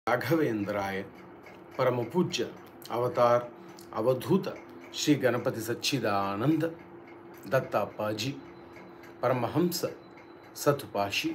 రాఘవేంద్రాయ పరమ పూజ్య అవతార్ అవధూత శ్రీ గణపతి సచ్చిదానంద దత్తాప్పాజీ పరమహంస సతుపాషి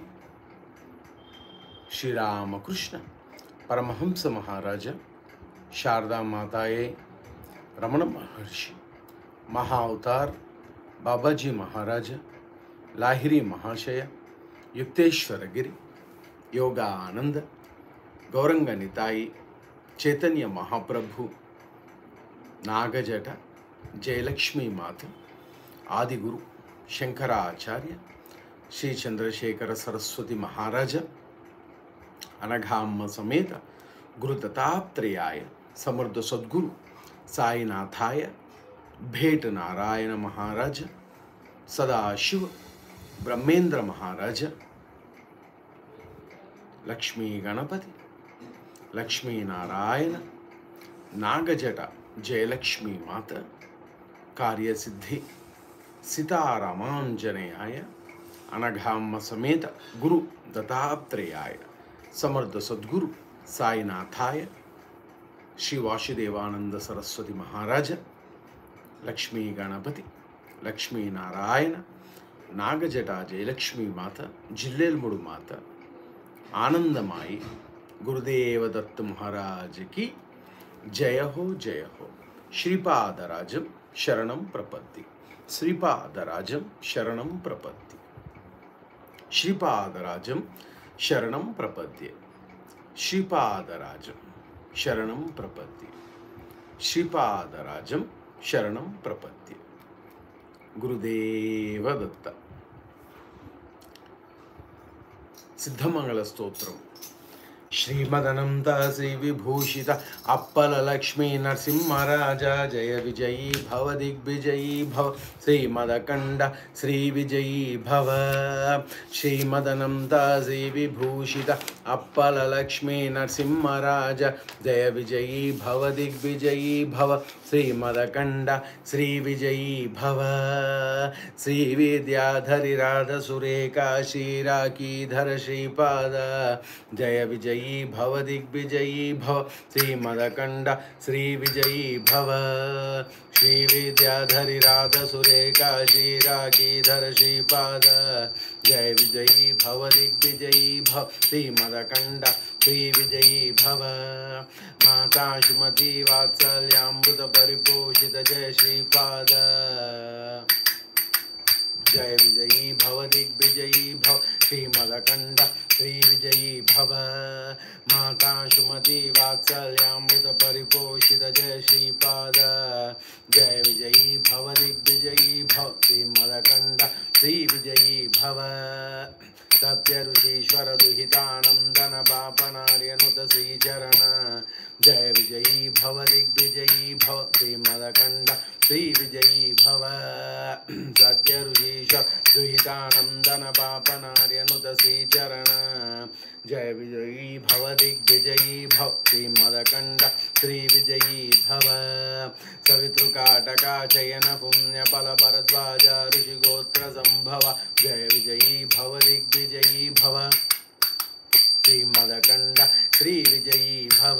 శ్రీరామకృష్ణ పరమహంస మహారాజ శారదామాతాయే రమణ మహర్షి మహా అవతార్ బాబాజీ మహారాజ లాహిరి మహాశయ యుక్తేశ్వరగిరి యోగా ఆనంద గౌరంగ నితాయి చైతన్య మహాప్రభు నాగజట జయలక్ష్మీ మాత ఆదిగురు శంకరాచార్య శ్రీ చంద్రశేఖర సరస్వతి మహారాజ అనఘామ్మ సమేత గురు దత్తాత్రేయాయ సమర్థ సద్గురు సాయినాథాయ భేట్ నారాయణ మహారాజ సదాశివ బ్రహ్మేంద్ర మహారాజ లక్ష్మీ గణపతి లక్ష్మీనారాయణ నాగజట జయలక్ష్మీ మాత కార్యసిద్ధి సీతారామాంజనేయాయ అనఘామ్మ సమేత గురు దత్తాత్రేయాయ సమర్థ సద్గురు సాయినాథాయ శ్రీ వాసుదేవానంద సరస్వతి మహారాజ లక్ష్మీ గణపతి లక్ష్మీనారాయణ నాగజట జయలక్ష్మీ మాత జిల్లేల్ముడు మాత ఆనందమాయి గురుదేవ దత్త మహారాజుకి జయ హో జయ హో శ్రీపాదరాజం శరణం ప్రపత్తి శ్రీపాదరాజం శరణం ప్రపత్తి శ్రీపాదరాజం శరణం ప్రపద్యే శ్రీపాదరాజం శరణం ప్రపత్తి శ్రీపాదరాజం శరణం ప్రపత్తి గురుదేవ దత్త సిద్ధమంగళ స్తోత్రం శ్రీమదనంత శ్రీ విభూషిత అప్పల లక్ష్మీ నరసింహరాజ జయ విజయీ భవ దిగ్విజయీ భవ శ్రీమదకండ శ్రీ విజయీ భవ శ్రీమదనంత శ్రీ విభూషిత అప్పల లక్ష్మీ నరసింహరాజ జయ విజయీ భవ దిగ్విజయీ భవ శ్రీమదకండ శ్రీ విజయీ భవ శ్రీ విద్యాధరి రాధ సురేఖా శ్రీరాకీధర శ్రీపాద జయ విజయీ భవ దిగ్విజయీ భవ శ్రీమదకండ శ్రీ విజయీ భవ శ్రీ విద్యాధరి రాధ సురేఖా శ్రీరాకీధర శ్రీపాద జయ విజయీ భవ దిగ్విజయీ భవ శ్రీమదకండ శ్రీ విజయీ భవ మాతా శ్రీమతి వాత్సల్యామృత పరిపోషిత జయ శ్రీపాద జయ విజయీ భవ దిగ్విజయీ భవ శ్రీమదకండ శ్రీ విజయీ భవ మాతా సుమతి వాత్సల్యామృత పరిపోషిత జయ శ్రీపాద జయ విజయీ భవ దిగ్విజయీ భవ శ్రీమదకండ శ్రీ విజయీ భవ సత్య ఋషీశ్వర దుహితానందన బాపనార్యనుత శ్రీచరణ జయ విజయీ భవ దిగ్విజయీ భవ శ్రీమదకండ శ్రీ విజయీ భవ సత్య ఋషీశ దుహితానందన పాపనార్యనుత శ్రీచరణ జయ విజయీ భవ దిగ్విజయీ భవ శ్రీమదకండ శ్రీ విజయీ భవ సవితృకాటకా చయన పుణ్య ఫల భరద్వాజ ఋషిగోత్ర సంభవ జయ విజయీ భవ దిగ్విజయీ భవ శ్రీమదకండ శ్రీ విజయీ భవ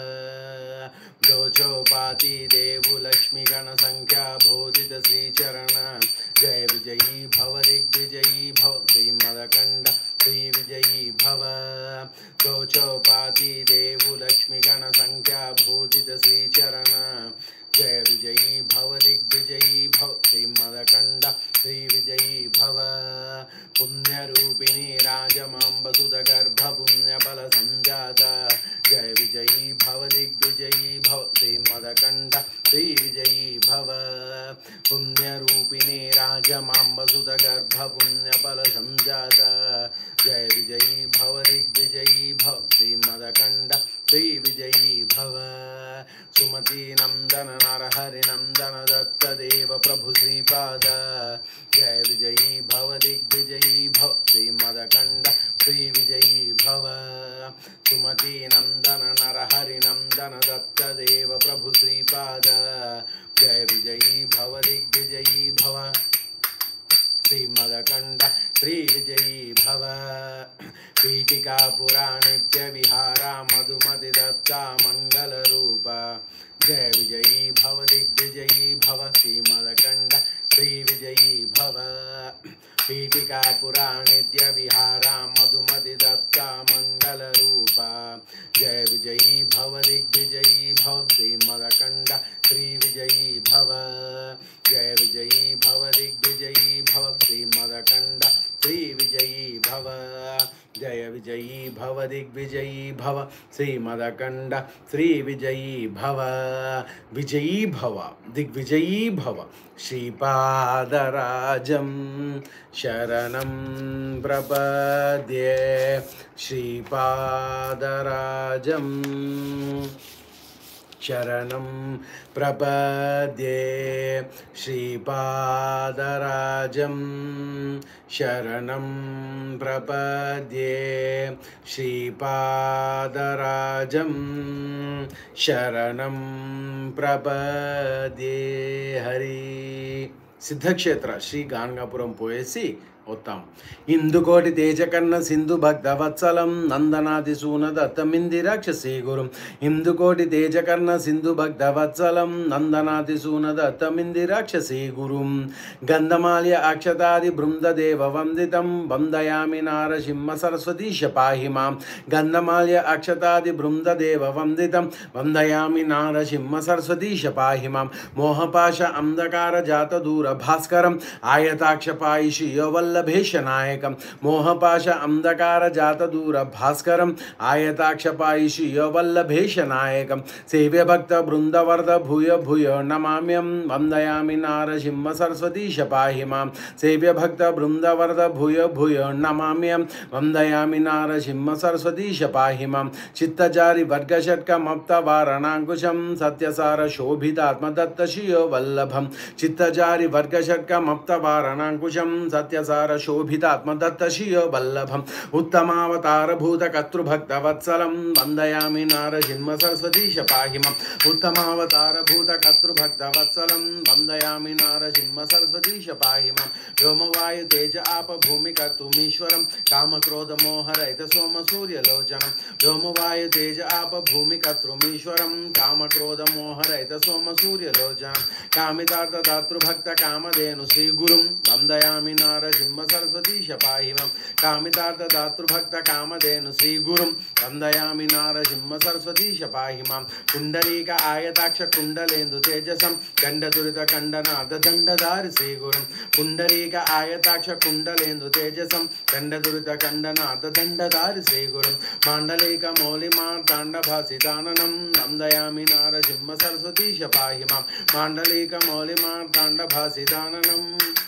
దోచోపాతి దేవు లక్ష్మి గణ సంఖ్యా బోధిత శ్రీచరణ జయ విజయీ భవ దిగ్విజయీ భవ శ్రీమదకండ శ్రీ విజయీ భవ దోచోపాతి దేవు లక్ష్మి గణ సంఖ్యా బోధిత శ్రీచరణ జయ విజయీ భవ దిగ్విజయీ భవ శ్రీమదకండ శ్రీ విజయీ భవ పుణ్యరూపిణి రాజమాంబసుత గర్భ పుణ్యఫల సంజాత జయ విజయీ భవ దిగ్విజయీ భవ శ్రీమదకండ శ్రీ విజయీ భవ పుణ్యరూపిణి రాజమాంబసుత గర్భ పుణ్యఫల సంజాత జయ విజయీ భవ దిగ్విజయీ భవ శ్రీమదకండ శ్రీ విజయీ భవ సుమతి నందన నరహరి నందన దత్త దేవ ప్రభు శ్రీపాద జయ విజయీ భవ దిగ్విజయీ భవ శ్రీమదకండ శ్రీ విజయీ భవ సుమతి నందన నరహరి నందన దత్త దేవ ప్రభు శ్రీపాద జయ విజయీ భవ దిగ్విజయీ భవ श्रीमदकण्ड श्रीविजयी भव पीठिका पुराणित्य विहारा मधुमतिदत्ता मङ्गलरूप जय विजयी भव दिग्विजयी भव श्रीमदकण्ड श्रीविजयी भव पीठिका पुराणित्य विहारा मधुमतिदत्ता मङ्गलरूप जय विजयी भव दिग्विजयी भव श्रीमदकण्ड श्रीविजयी भव जय विजयी भव दिग्विजयी भव श्रीमदकण्ड श्रीविजयी भव जय विजयी भव दिग्विजयी भव श्रीमदकण्ड श्रीविजयी भव विजयी भव दिग्विजयी भव श्रीपादराजं शरणं प्रपद्ये श्रीपादराजं शरणं प्रपद्ये श्रीपादराजं शरणं प्रपद्ये श्रीपादराजं शरणं ప్రపదే హరి సిద్ధక్షేత్ర శ్రీ గాంగాపురం పోయేసి వస్తాం ఇందుకోటి తేజకన్న సింధు భక్తవత్సలం నందనాది సూనదత్తమింది రాక్షసీ గురుం ఇందుకోటి తేజకర్ణ సింధు భక్తవత్సలం నందనాది సూనదత్తమింది రాక్షసీ గురుం గంధమాల్య అక్షతాది బృందదేవ వందితం వందయామి నారసింహ సరస్వతీశ పాహి మాం గంధమాల్య అక్షతాది బృందదేవ వందితం వందయామి నారసింహ సరస్వతీశ పాహి మాం మోహపాశ అంధకార జాత దూర భాస్కరం ఆయతాక్ష పాయిషి వల్లభేష నాయకం మోహపాశ అంధకార జాత దూర భాస్కరం ఆయతాక్ష పాయిషి వల్లభేష నాయకం సేవ్య భక్త బృందవర్ధ భూయ భూయ నమామ్యం వందయామి నారసింహ సరస్వతీశ పాహి మాం సేవ్య భక్త బృందవర్ధ భూయ భూయ నమామ్యం వందయామి నారసింహ సరస్వతీశ పాహి మాం చిత్తచారి వర్గషట్కమప్త వారణాంకుశం సత్యసార శోభితాత్మదత్త శియో వల్లభం చిత్తచారి వర్గషట్కమప్త వారణాంకుశం సత్యసార శోభితాత్మదత్త శియో వల్లభం ఉత్తమావతారభూత కర్తృభక్తవత్సలం వందయామి నారసింహ సరస్వతీశ పాహి మాం ఉత్తమావతారభూత కర్తృభక్తవత్సలం వందయామి నారసింహ సరస్వతీశ పాహి మాం వ్యోమవాయు తేజ ఆప భూమి కర్తుమీశ్వరం కామక్రోధ మోహరహిత సోమ సూర్యలోచనం వ్యోమవాయు తేజ ఆప భూమి కర్తృమీశ్వరం కామక్రోధ మోహరహిత సోమ సూర్యలోచనం కామితార్థ దాతృభక్త కామధేను శ్రీ గురుం వందయామి నారసింహ సరస్వతీశ పాహి మాం కామితార్థ దాతృభక్త కామధేను శ్రీ గురుం వందయామి నారసింహ సరస్వతీశ పాహి మాం కుండలీక ఆయతాక్ష కుండలేందు తేజసం గండ దురిత కండనాథ దండదారి శ్రీ గురుం కుండలీక ఆయతాక్ష కుండలేందు తేజసం గండ దురిత కండనాథ దండదారి శ్రీ గురుం మాండలీక మౌలి మార్తాండ భాసితాననం వందయామి నారసింహ సరస్వతీశ పాహి మాం మాండలీక మౌలి మార్తాండ భాసితాననం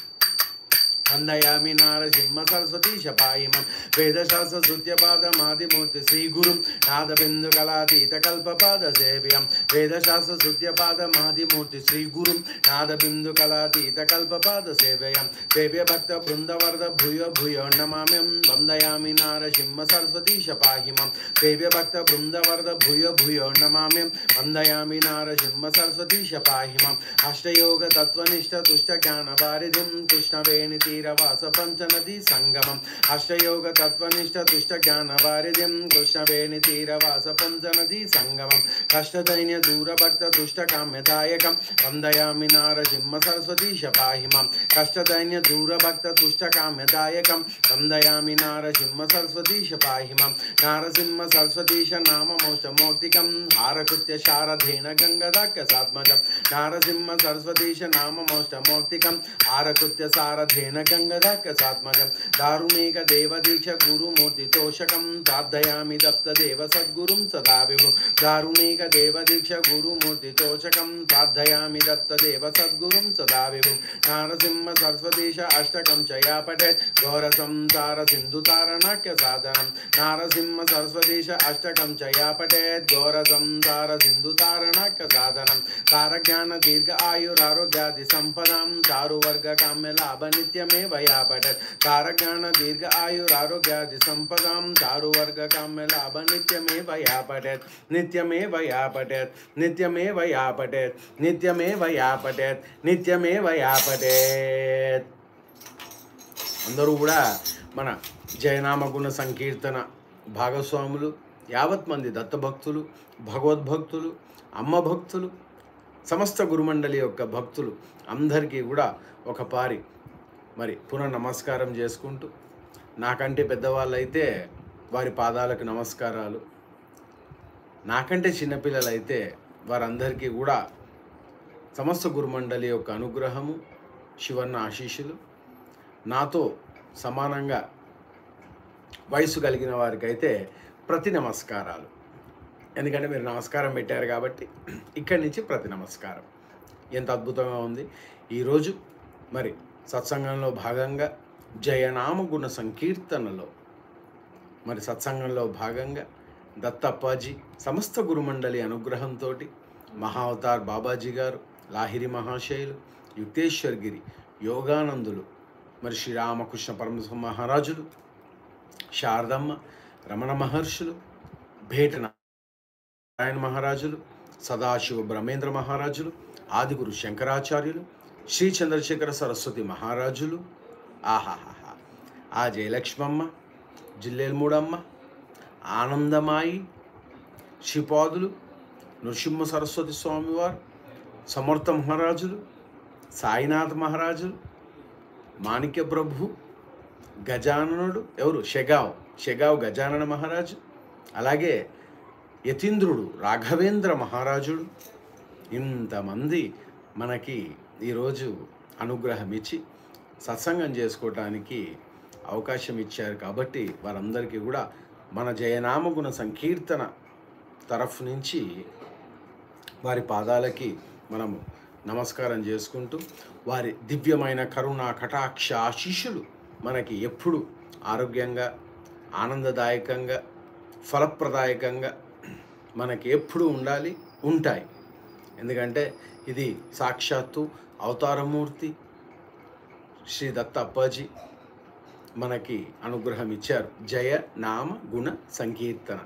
వందయామి నారసింహ సరస్వతీశ పాయిమం వేదశాస్త్ర శుద్ధ్యపాదమాదిమూర్తి శ్రీగురుం నాదబిందు కళాతీత కల్పపాద సేవ్యం వేదశాస్త్ర శుద్ధ్యపాదమాదిమూర్తి శ్రీగురుం నాదబిందు కళాతీత కల్పపాద సేవ్యం సేవ్య భక్త బృందవర్ధ భూయ భూయో నమామ్యం వందయామి నారసింహ సరస్వతీశ పాహిమం సేవ్య భక్త బృందవర్ధ భూయ భూయో నమామ్యం వందయామి నారసింహ సరస్వతీశ పాహిమం అష్టయోగ తత్వనిష్ట తుష్ట జ్ఞాన వారిధిం కృష్ణవేణి తీరవాస పంచనది సంగమం అష్టయోగ తత్వనిష్ట తుష్ట జ్ఞాన వారిధిం కృష్ణవేణి తీరవాస పంచనది సంగమం కష్టదైన్య దూర భక్త తుష్ట కామ్యదాయకం వందయామి నారసింహ సరస్వతీశ పాహిమం కష్టదైన్య దూర భక్త తుష్ట కామ్యదాయకం వందయామి నారసింహ సరస్వతీశ పాహిమం నారసింహ సరస్వతీశ నామమోష్టమౌక్తికం హారకృత్య శారథేన గంగదాక్య సాత్మజం నారసింహ సరస్వతీశ నామమోష్టమౌక్తికం హారకృత్య సారథేన గంగదాక్య సాత్మజం దారుణేక దేవదీక్ష గురుమూర్తి తోషకం ప్రార్థయామి దప్త దేవ సద్గురుం సదా విభు దారుణేక దేవదీక్ష గురుమూర్తి తోషకం ప్రార్థయామి దత్త దేవ సద్గురుం సదా విభు నారసింహ సరస్వతీశ అష్టకం చయా పఠేత్ ఘోర సంసార సింధు తారణాక్య సాధనం నారసింహ సరస్వతీశ అష్టకం చయా పఠేత్ ఘోర సంసార సింధు తారణాక్య సాధనం తారజ్ఞాన దీర్ఘ ఆయురారోగ్యాది సంపదాం చారు వర్గ కామ్య లాభ నిత్యమే వయా పఠేత్ తారజ్ఞాన దీర్ఘ ఆయురారోగ్యాది సంపదాం చారు వర్గ కామ్య లాభ నిత్యమే వయా పఠేత్ నిత్యమే వయా పఠేత్ నిత్యమే వయా పఠేత్ నిత్యమే వయా పఠేత్ నిత్యమే వయా పఠేత్ అందరూ కూడా మన జయనామ గుణ సంకీర్తన భాగస్వాములు యావత్ మంది దత్తభక్తులు భగవద్భక్తులు అమ్మ భక్తులు సమస్త గురుమండలి యొక్క భక్తులు అందరికీ కూడా ఒక పారి మరి పునః నమస్కారం చేసుకుంటూ నాకంటే పెద్దవాళ్ళు అయితే వారి పాదాలకు నమస్కారాలు నాకంటే చిన్నపిల్లలు అయితే వారందరికీ కూడా సమస్త గురుమండలి యొక్క అనుగ్రహము శివన్న ఆశీస్సులు నాతో సమానంగా వయసు కలిగిన వారికైతే ప్రతి నమస్కారాలు ఎందుకంటే మీరు నమస్కారం పెట్టారు కాబట్టి ఇక్కడి నుంచి ప్రతి నమస్కారం ఎంత అద్భుతంగా ఉంది ఈరోజు మరి సత్సంగంలో భాగంగా జయనామ గుణ సంకీర్తనలో మరి సత్సంగంలో భాగంగా దత్తప్పాజీ సమస్త గురుమండలి అనుగ్రహంతో మహావతార్ బాబాజీ గారు లాహిరి మహాశయులు యుక్తేశ్వర్ గిరి యోగానందులు మరి శ్రీరామకృష్ణ పరమహంస మహారాజులు శారదమ్మ రమణ మహర్షులు భేట నారాయణ మహారాజులు సదాశివ బ్రహ్మేంద్ర మహారాజులు ఆదిగురు శంకరాచార్యులు శ్రీ చంద్రశేఖర సరస్వతి మహారాజులు ఆహాహాహా ఆ జయలక్ష్మమ్మ జిల్లేల్మూడమ్మ ఆనందమాయి శ్రీపాదులు నృసింహ సరస్వతి స్వామివారు సమర్థ మహారాజులు సాయినాథ్ మహారాజులు మాణిక్య ప్రభు గజాననుడు ఎవరు షెగావ్ షెగావ్ గజానన మహారాజు అలాగే యతీంద్రుడు రాఘవేంద్ర మహారాజుడు ఇంతమంది మనకి ఈరోజు అనుగ్రహం ఇచ్చి సత్సంగం చేసుకోవటానికి అవకాశం ఇచ్చారు కాబట్టి వారందరికీ కూడా మన జయనామ గుణ సంకీర్తన తరఫు నుంచి వారి పాదాలకి మనము నమస్కారం చేసుకుంటూ వారి దివ్యమైన కరుణ కటాక్ష ఆశీస్సులు మనకి ఎప్పుడు ఆరోగ్యంగా ఆనందదాయకంగా ఫలప్రదాయకంగా మనకి ఎప్పుడు ఉండాలి ఉంటాయి ఎందుకంటే ఇది సాక్షాత్తు అవతారమూర్తి శ్రీ దత్త అప్పాజీ మనకి అనుగ్రహం ఇచ్చారు జయ నామ గుణ సంకీర్తన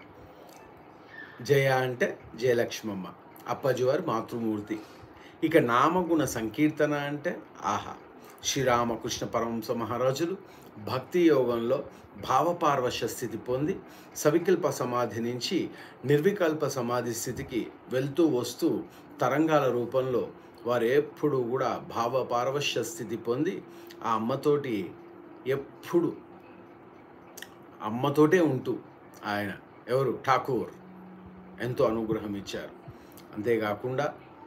జయ అంటే జయలక్ష్మమ్మ అప్పాజీ వారి మాతృమూర్తి ఇక నామగుణ సంకీర్తన అంటే ఆహా శ్రీరామకృష్ణ పరమహంస మహారాజులు భక్తి యోగంలో భావపార్వశ స్థితి పొంది సవికల్ప సమాధి నుంచి నిర్వికల్ప సమాధి స్థితికి వెళ్తూ వస్తూ తరంగాల రూపంలో వారు ఎప్పుడు కూడా భావపార్వశ్య స్థితి పొంది ఆ అమ్మతోటి ఎప్పుడు అమ్మతోటే ఉంటూ ఆయన ఎవరు ఠాకూర్ ఎంతో అనుగ్రహం ఇచ్చారు అంతేకాకుండా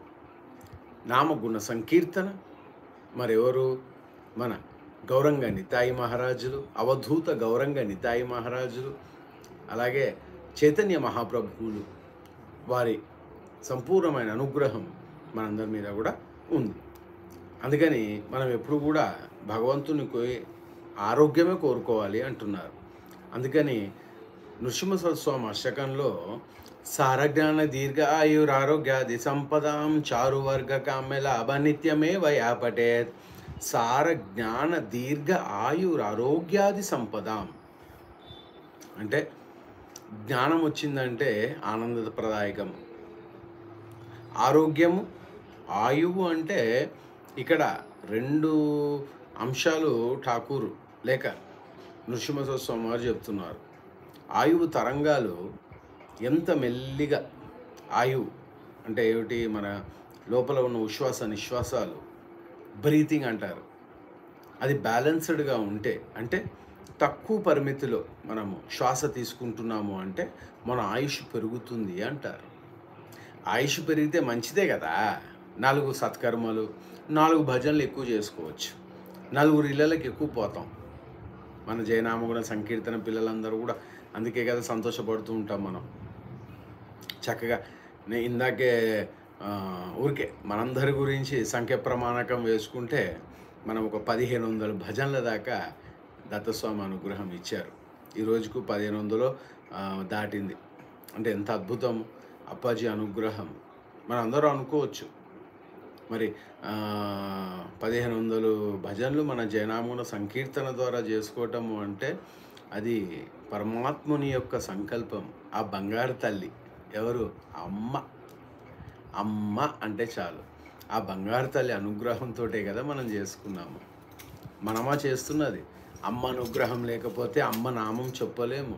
నామగుణ సంకీర్తన మరెవరు మన గౌరంగ నితాయి మహారాజులు అవధూత గౌరంగ నితాయి మహారాజులు అలాగే చైతన్య మహాప్రభువులు వారి సంపూర్ణమైన అనుగ్రహం మనందరి మీద కూడా ఉంది అందుకని మనం ఎప్పుడు కూడా భగవంతుని కోరి ఆరోగ్యమే కోరుకోవాలి అంటున్నారు అందుకని నృసింహ స్వామి అష్టకంలో సారజ్ఞాన దీర్ఘ ఆయురారోగ్యాది సంపదాం చారువర్గ కామ్య లాభ నిత్యమే వయాపటేత్ సార జ్ఞాన దీర్ఘ ఆయురారోగ్యాది సంపదాం అంటే జ్ఞానం వచ్చిందంటే ఆనందప్రదాయకం ఆరోగ్యము ఆయువు అంటే ఇక్కడ రెండు అంశాలు ఠాకూర్ లేక నృసింహ స్వామి వారు చెప్తున్నారు ఆయువు తరంగాలు ఎంత మెల్లిగా ఆయువు అంటే ఏమిటి మన లోపల ఉన్న ఉశ్వాస నిశ్వాసాలు బ్రీతింగ్ అంటారు అది బ్యాలెన్స్డ్గా ఉంటే అంటే తక్కువ పరిమితిలో మనము శ్వాస తీసుకుంటున్నాము అంటే మన ఆయుష్ పెరుగుతుంది అంటారు ఆయుష్ పెరిగితే మంచిదే కదా నాలుగు సత్కర్మలు నాలుగు భజనలు ఎక్కువ చేసుకోవచ్చు నలుగురు ఇళ్ళకి ఎక్కువ పోతాం మన జయనామగుణ సంకీర్తన పిల్లలందరూ కూడా అందుకే కదా సంతోషపడుతూ ఉంటాం మనం చక్కగా నేను ఇందాకే ఆ, ఊరికే మనందరి గురించి సంఖ్య ప్రమాణకం వేసుకుంటే మనం ఒక పదిహేను వందల భజనల దాకా దత్తస్వామి అనుగ్రహం ఇచ్చారు ఈ రోజుకు పదిహేను వందలు ఆ, దాటింది అంటే ఎంత అద్భుతం అప్పాజీ అనుగ్రహం మనం అందరూ అనుకోవచ్చు మరి ఆ, పదిహేను వందలు భజనలు మన జయనామున సంకీర్తన ద్వారా చేసుకోవటము అంటే అది పరమాత్ముని యొక్క సంకల్పం ఆ బంగారు తల్లి ఎవరు అమ్మ అమ్మ అంటే చాలు ఆ బంగారు తల్లి అనుగ్రహంతో కదా మనం చేసుకున్నాము మనమా చేస్తున్నది అమ్మ అనుగ్రహం లేకపోతే అమ్మ నామం చెప్పలేము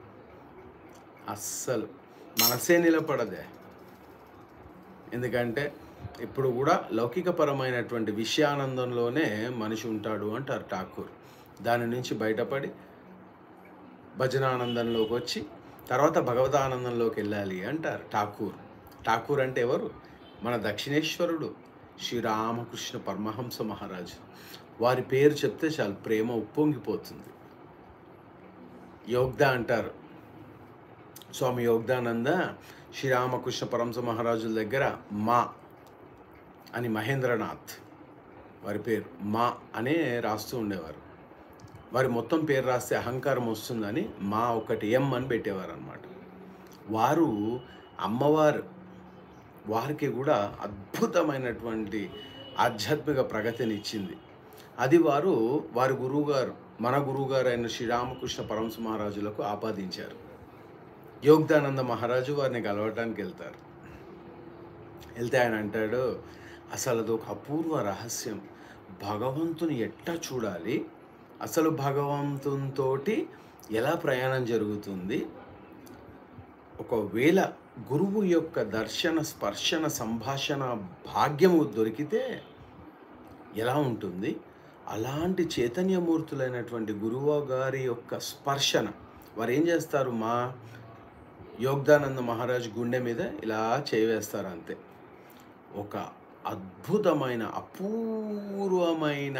అస్సలు మనసే నిలబడదే ఎందుకంటే ఇప్పుడు కూడా లౌకికపరమైనటువంటి విషయానందంలోనే మనిషి ఉంటాడు అంటారు ఠాకూర్ దాని నుంచి బయటపడి భజనానందంలోకి వచ్చి తర్వాత భగవదానందంలోకి వెళ్ళాలి అంటారు ఠాకూర్ ఠాకూర్ అంటే ఎవరు మన దక్షిణేశ్వరుడు శ్రీరామకృష్ణ పరమహంస మహారాజు వారి పేరు చెప్తే చాలు ప్రేమ ఉప్పొంగిపోతుంది యోగ్దా అంటారు స్వామి యోగ్దానంద శ్రీరామకృష్ణ పరమహంస మహారాజుల దగ్గర మా అని మహేంద్రనాథ్ వారి పేరు మా అనే రాస్తూ ఉండేవారు వారి మొత్తం పేరు రాస్తే అహంకారం వస్తుందని మా ఒకటి ఎం అని పెట్టేవారు అనమాట వారు అమ్మవారు వారికి కూడా అద్భుతమైనటువంటి ఆధ్యాత్మిక ప్రగతిని ఇచ్చింది అది వారు వారి గురువుగారు మన గురువుగారు అయిన శ్రీరామకృష్ణ పరమశ మహారాజులకు ఆపాదించారు యోగ్దానంద మహారాజు వారిని కలవటానికి వెళ్తారు వెళ్తే ఆయన అంటాడు అసలు అదొక అపూర్వ రహస్యం భగవంతుని ఎట్టా చూడాలి అసలు భగవంతునితో ఎలా ప్రయాణం జరుగుతుంది ఒకవేళ గురువు యొక్క దర్శన స్పర్శన సంభాషణ భాగ్యము దొరికితే ఎలా ఉంటుంది అలాంటి చైతన్యమూర్తులైనటువంటి గురువు గారి యొక్క స్పర్శన వారు ఏం చేస్తారు మా యోగ్దానంద మహారాజ్ గుండె మీద ఇలా చేయవేస్తారు అంతే ఒక అద్భుతమైన అపూర్వమైన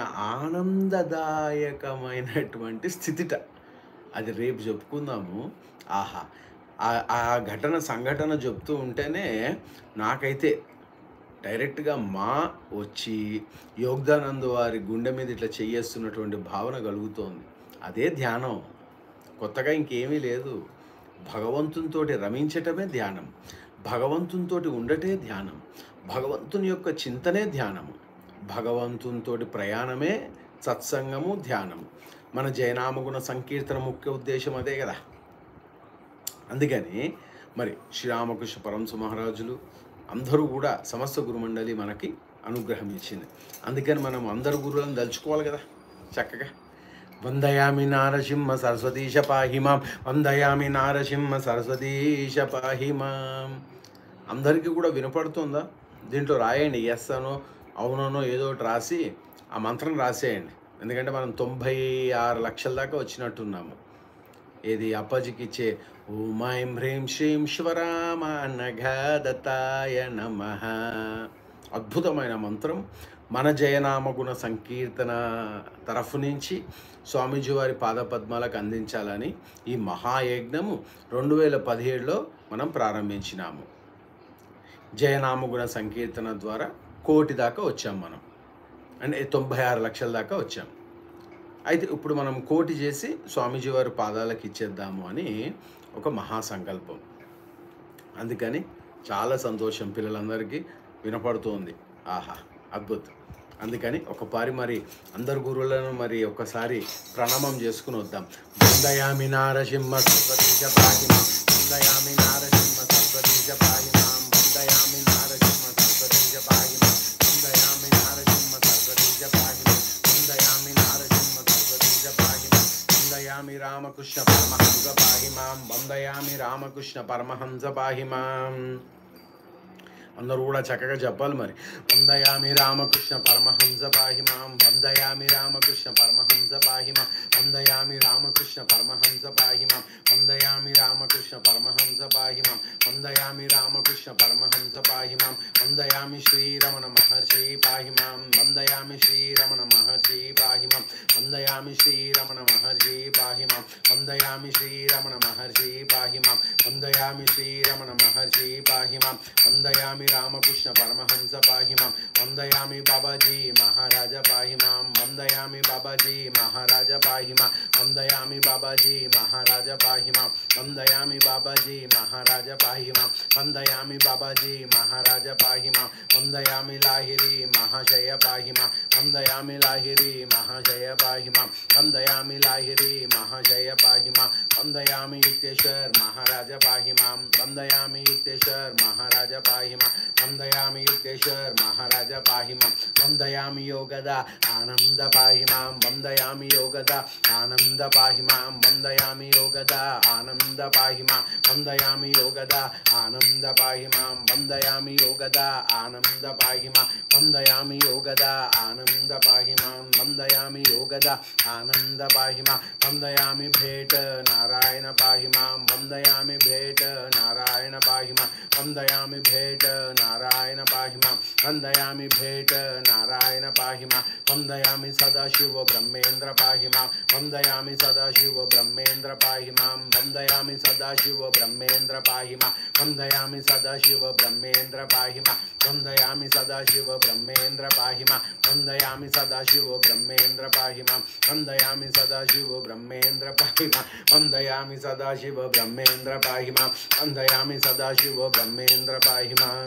ఆనందదాయకమైనటువంటి స్థితిట అది రేపు చెప్పుకుందాము ఆహా ఆ- ఆ ఘటన సంఘటన చెప్తూ ఉంటేనే నాకైతే డైరెక్ట్గా మా వచ్చి యోగ్దానంద్ వారి గుండె మీద ఇట్లా చెయ్యేస్తున్నటువంటి భావన కలుగుతోంది అదే ధ్యానం కొత్తగా ఇంకేమీ లేదు భగవంతునితోటి రమించటమే ధ్యానం భగవంతునితోటి ఉండటే ధ్యానం భగవంతుని యొక్క చింతనే ధ్యానము భగవంతునితోటి ప్రయాణమే సత్సంగము ధ్యానము మన జయనామగుణ సంకీర్తన ముఖ్య ఉద్దేశం అదే కదా అందుకని మరి శ్రీరామకృష్ణ పరమశ మహారాజులు అందరూ కూడా సమస్త గురుమండలి మనకి అనుగ్రహం ఇచ్చింది అందుకని మనం అందరు గురువులను దలుచుకోవాలి కదా చక్కగా వందయామి నారసింహ సరస్వతీశ పాహిమాం వందయామి నారసింహ సరస్వతీశ పాహిమాం అందరికీ కూడా వినపడుతుందా దీంట్లో రాయండి ఎస్ అనో అవుననో ఏదో ఒకటి రాసి ఆ మంత్రం రాసేయండి ఎందుకంటే మనం తొంభై ఆరు లక్షల దాకా వచ్చినట్టున్నాము ఏది అప్పాజీకి ఇచ్చే ఓం ఐం హ్రీం శ్రీం శివరామ నఘదతాయ నమ అద్భుతమైన మంత్రం మన జయనామగుణ సంకీర్తన తరఫు నుంచి స్వామీజీ వారి పాదపద్మాలకు అందించాలని ఈ మహాయజ్ఞము రెండు వేల పదిహేడులో మనం ప్రారంభించినాము జయనామగుణ సంకీర్తన ద్వారా కోటి దాకా వచ్చాం మనం అంటే తొంభై ఆరు లక్షల దాకా వచ్చాం అయితే ఇప్పుడు మనం కోటి చేసి స్వామీజీ వారి పాదాలకు ఇచ్చేద్దాము అని ఒక మహాసంకల్పం అందుకని చాలా సంతోషం పిల్లలందరికీ వినపడుతోంది ఆహా అద్భుతం అందుకని ఒక పారి మరి అందరు గురువులను మరి ఒక్కసారి ప్రణామం చేసుకుని వద్దాం వందయామి నారసింహ సరస్వతీశ పాహిమ వందయామి నారసింహ సరస్వతీశ పాహిమ వందయామి నారసింహ సరస్వతీశ పాహిమ వందయామి నారసింహ సరస్వతీశ పాహిమ వందయామి నారసింహ సరస్వతీశ పాహిమ వందయామి రామకృష్ణ పరమహంస పాహిమాం వందయామి రామకృష్ణ పరమహంస పాహిమాం అందరూ కూడా చక్కగా చెప్పాలి మరి వందయామి రామకృష్ణ పరమహంస పాహిమాం వందయామి రామకృష్ణ పరమహంస పాహిమాం వందయామి రామకృష్ణ పరమహంస పాహిమాం వందయామి రామకృష్ణ పరమహంస పాహిమాం వందయామి రామకృష్ణ పరమహంస పాహిమాం వందయామి శ్రీరమణ మహర్షి పాహిమాం వందయామి శ్రీరమణ మహర్షి పాహిమాం వందయామి శ్రీరమణ మహర్షి పాహిమాం వందయామి శ్రీరమణ మహర్షి పాహిమాం వందయామి శ్రీరమణ మహర్షి పాహిమాం వందయామి రామకృష్ణ పరమహంస పాహిమాం వందయామి బాబాజీ మహారాజ పాహిమాం వందయామి బాబాజీ మహారాజ పాహిమా వందయామి బాబాజీ మహారాజ పాహిమాం వందయామి బాబాజీ మహారాజ పాహిమాం వందయామి బాబాజీ మహారాజ పాహిమాం వందయామి లాహిరి మహాశయ పాహిమా వందయామి లాహిరి మహాశయ పాహిమా వందయామి లాహిరి మహాశయ పాహిమా వందయామి యుక్తేశ్వర్ మహారాజ పాహిమాం వందయామి యుక్తేశ్వర్ మహారాజ పాహిమా వందయామి యుక్తేశ్వర్ మహారాజ పాహి మాం వందయామి యోగద ఆనంద పాహి మాం వందయామి యోగద ఆనంద పాహి మాం వందయామి యోగద ఆనంద పాహి మాం వందయామి యోగద ఆనంద పాహి మాం వందయామి యోగద ఆనంద పాహి మాం వందయామి యోగద ఆనంద పాహి మాం వందయామి యోగద ఆనంద పాహి మాం వందయామి భేట నారాయణ పాహి మాం వందయామి భేట నారాయణ పాహి మాం వందయామి భేట నారాయణ పాహి మాం వందయామి భేట నారాయణ పాహి మాం వందయామి సదాశివ బ్రహ్మేంద్ర పాహి మాం వందయామి సదాశివ బ్రహ్మేంద్ర పాహి మాం వందయామి సదాశివ బ్రహ్మేంద్ర పాహి మాం వందయామి సదాశివ బ్రహ్మేంద్ర పాహి మాం వందయామి సదాశివ బ్రహ్మేంద్ర పాహి మాం వందయామి సదాశివ బ్రహ్మేంద్ర పాహి మాం వందయామి సదాశివ బ్రహ్మేంద్ర పాహి మాం వందయామి సదాశివ బ్రహ్మేంద్ర పాహి మాం వందయామి సదాశివ బ్రహ్మేంద్ర పాహి మాం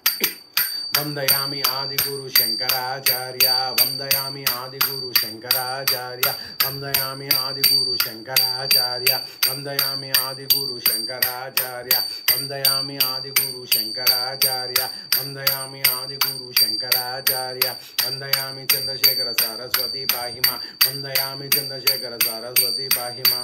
వందయామి ఆదిగురు శంకరాచార్య వందయామి ఆదిగురు శంకరాచార్య వందయామి ఆదిగురు శంకరాచార్య వందయామి ఆదిగురు శంకరాచార్య వందయామి ఆదిగురు శంకరాచార్య వందయామి ఆదిగురు శంకరాచార్య వందయామి చంద్రశేఖర సరస్వతి పాహిమా వందయామి చంద్రశేఖర సరస్వతి పాహిమా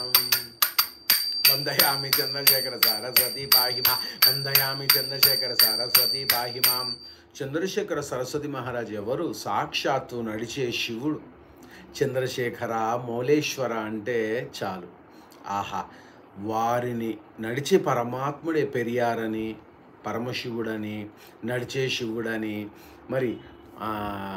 వందయామి చంద్రశేఖర సరస్వతి పాహిమా వందయామి చంద్రశేఖర సరస్వతి పాహిమాం చంద్రశేఖర సరస్వతి మహారాజ్ ఎవరు సాక్షాత్తు నడిచే శివుడు చంద్రశేఖర మౌలేశ్వర అంటే చాలు ఆహా వారిని నడిచే పరమాత్ముడే పెరియారని పరమశివుడని నడిచే శివుడని మరి ఆ,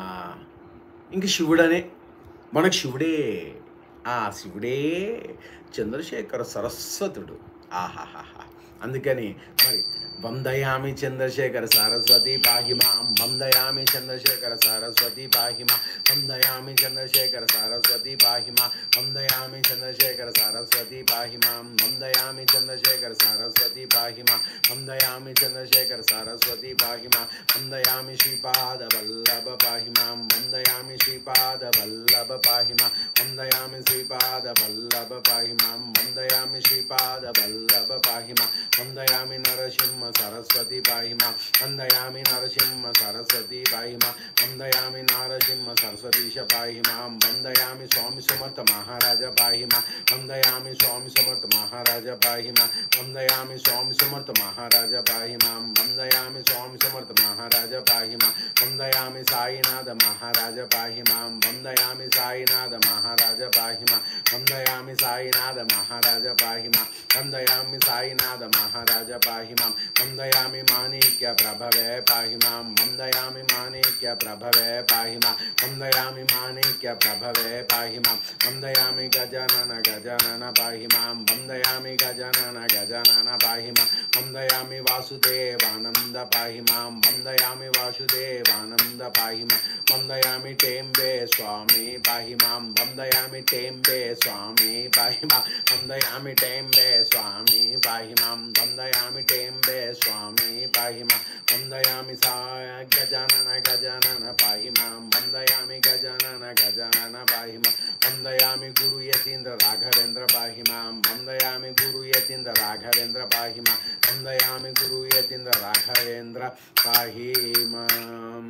ఇంక శివుడనే మనకు శివుడే ఆ శివుడే చంద్రశేఖర సరస్వతుడు ఆహాహాహా అందుకని మరి వందయామి చంద్రశేఖర సరస్వతి పాహిమాం వందయామి చంద్రశేఖర సరస్వతి పాహిమా వందయామి చంద్రశేఖర సరస్వతి పాహిమా వందయామి చంద్రశేఖర సరస్వతి పాహిమాం వందయామి చంద్రశేఖర సరస్వతి పాహిమా వందయామి చంద్రశేఖర సరస్వతి పాహిమా వందయామి శ్రీపాద వల్లభ పాహిమాం వందయామి శ్రీపాద వల్లభ పాహిమా వందయామి శ్రీపాద వల్లభ పాహిమాం వందయామి శ్రీపాద వల్లభ పాహిమా వందయామి నరసింహ సరస్వతి పాహిమా వందయామి నరసింహ సరస్వతి పాహిమా వందయామి నారసింహ సరస్వతీశ పాహిమాం వందయామి స్వామి సమర్థ మహారాజ పాహిమా వందయామి స్వామి సమర్థ మహారాజ పాహిమా వందయామి స్వామి సమర్థ మహారాజ పాహిమాం వందయామి స్వామి సమర్థ మహారాజ పాహిమా వందయామి సాయినాథ మహారాజ పాహిమాం వందయామి సాయినాథ మహారాజ పాహిమా వందయామి సాయినాథ మహారాజ పాహిమా వందయామి సాయినాథ మహారాజ పాహిమాం వందయామి మాణిక్య ప్రభవే పాహిమాం వందయామి మాణిక్య ప్రభవే పాహిమా వందయామి మాణిక్య ప్రభవే పాహిమాం వందయామి గజనన గజనన పాహిమాం వందయామి గజనన గజనన పాహిమా వందయామి వాసుదేవానంద పాహిమాం వందయామి వాసుదేవానంద పాహిమా వందయామి టేంబే స్వామి పాహిమాం వందయామి టేంబే స్వామి పాహిమా వందయామి టేంబే స్వామి పాహిమాం వందయామి టేంబే స్వామి పాహిమా వందయామి సా గజానన గజానన పాహిమాం వందయామి గజానన గజానన పాహిమా వందయామి గురు యతీంద్ర రాఘవేంద్ర పాహిమాం వందయామి గురు యతీంద్ర రాఘవేంద్ర పాహిమా వందయామి గురు యతీంద్ర రాఘవేంద్ర పాహిమాం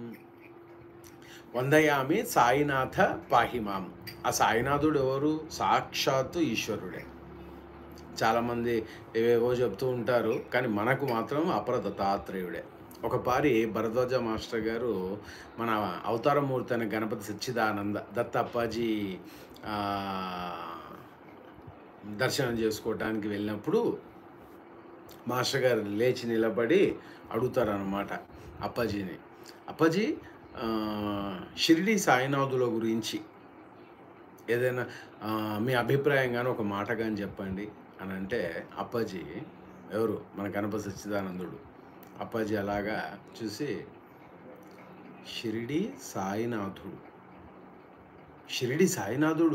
వందయామి సాయినాథ పాహిమాం ఆ సాయినాథుడు ఎవరు సాక్షాత్తు ఈశ్వరుడే చాలామంది ఏవేవో చెప్తూ ఉంటారు కానీ మనకు మాత్రం అపర దత్తాత్రేయుడే ఒక పారి భరద్వాజ మాస్టర్ గారు మన అవతారమూర్తి అనే గణపతి సచ్చిదానంద దత్త అప్పాజీ ఆ, దర్శనం చేసుకోవటానికి వెళ్ళినప్పుడు మాస్టర్ గారు లేచి నిలబడి అడుగుతారనమాట అప్పాజీని అప్పాజీ ఆ, షిరిడి సాయినాథుల గురించి ఏదైనా ఆ, మీ అభిప్రాయం కానీ ఒక మాట కానీ చెప్పండి అని అంటే అప్పాజీ ఎవరు మన గణపతి సచ్చిదానందుడు అప్పాజీ అలాగా చూసి షిరిడి సాయినాథుడు షిరిడి సాయినాథుడు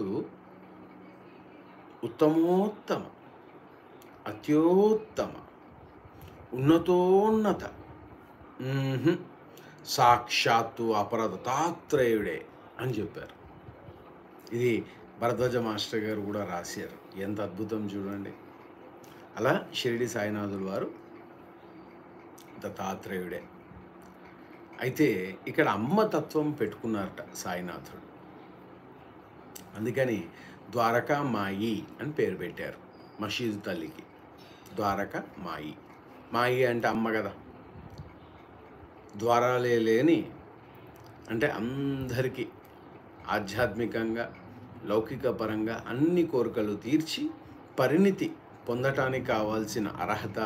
ఉత్తమోత్తమ అత్యోత్తమ ఉన్నతోన్నత మ్మ్హ్. సాక్షాత్తు అపరదత్తాత్రేయుడే అని చెప్పారు ఇది భరద్వాజ మాస్టర్ గారు కూడా రాశారు ఎంత అద్భుతం చూడండి అలా షిరిడి సాయినాథుల వారు దత్తాత్రేయుడే అయితే ఇక్కడ అమ్మ తత్వం పెట్టుకున్నారట సాయినాథుడు అందుకని ద్వారకా మాయి అని పేరు పెట్టారు మసీదు తల్లికి ద్వారక మాయి మాయి అంటే అమ్మ కదా ద్వారాలే లేని అంటే అందరికీ ఆధ్యాత్మికంగా లౌకిక పరంగా అన్ని కోరికలు తీర్చి పరిణితి పొందటానికి కావాల్సిన అర్హత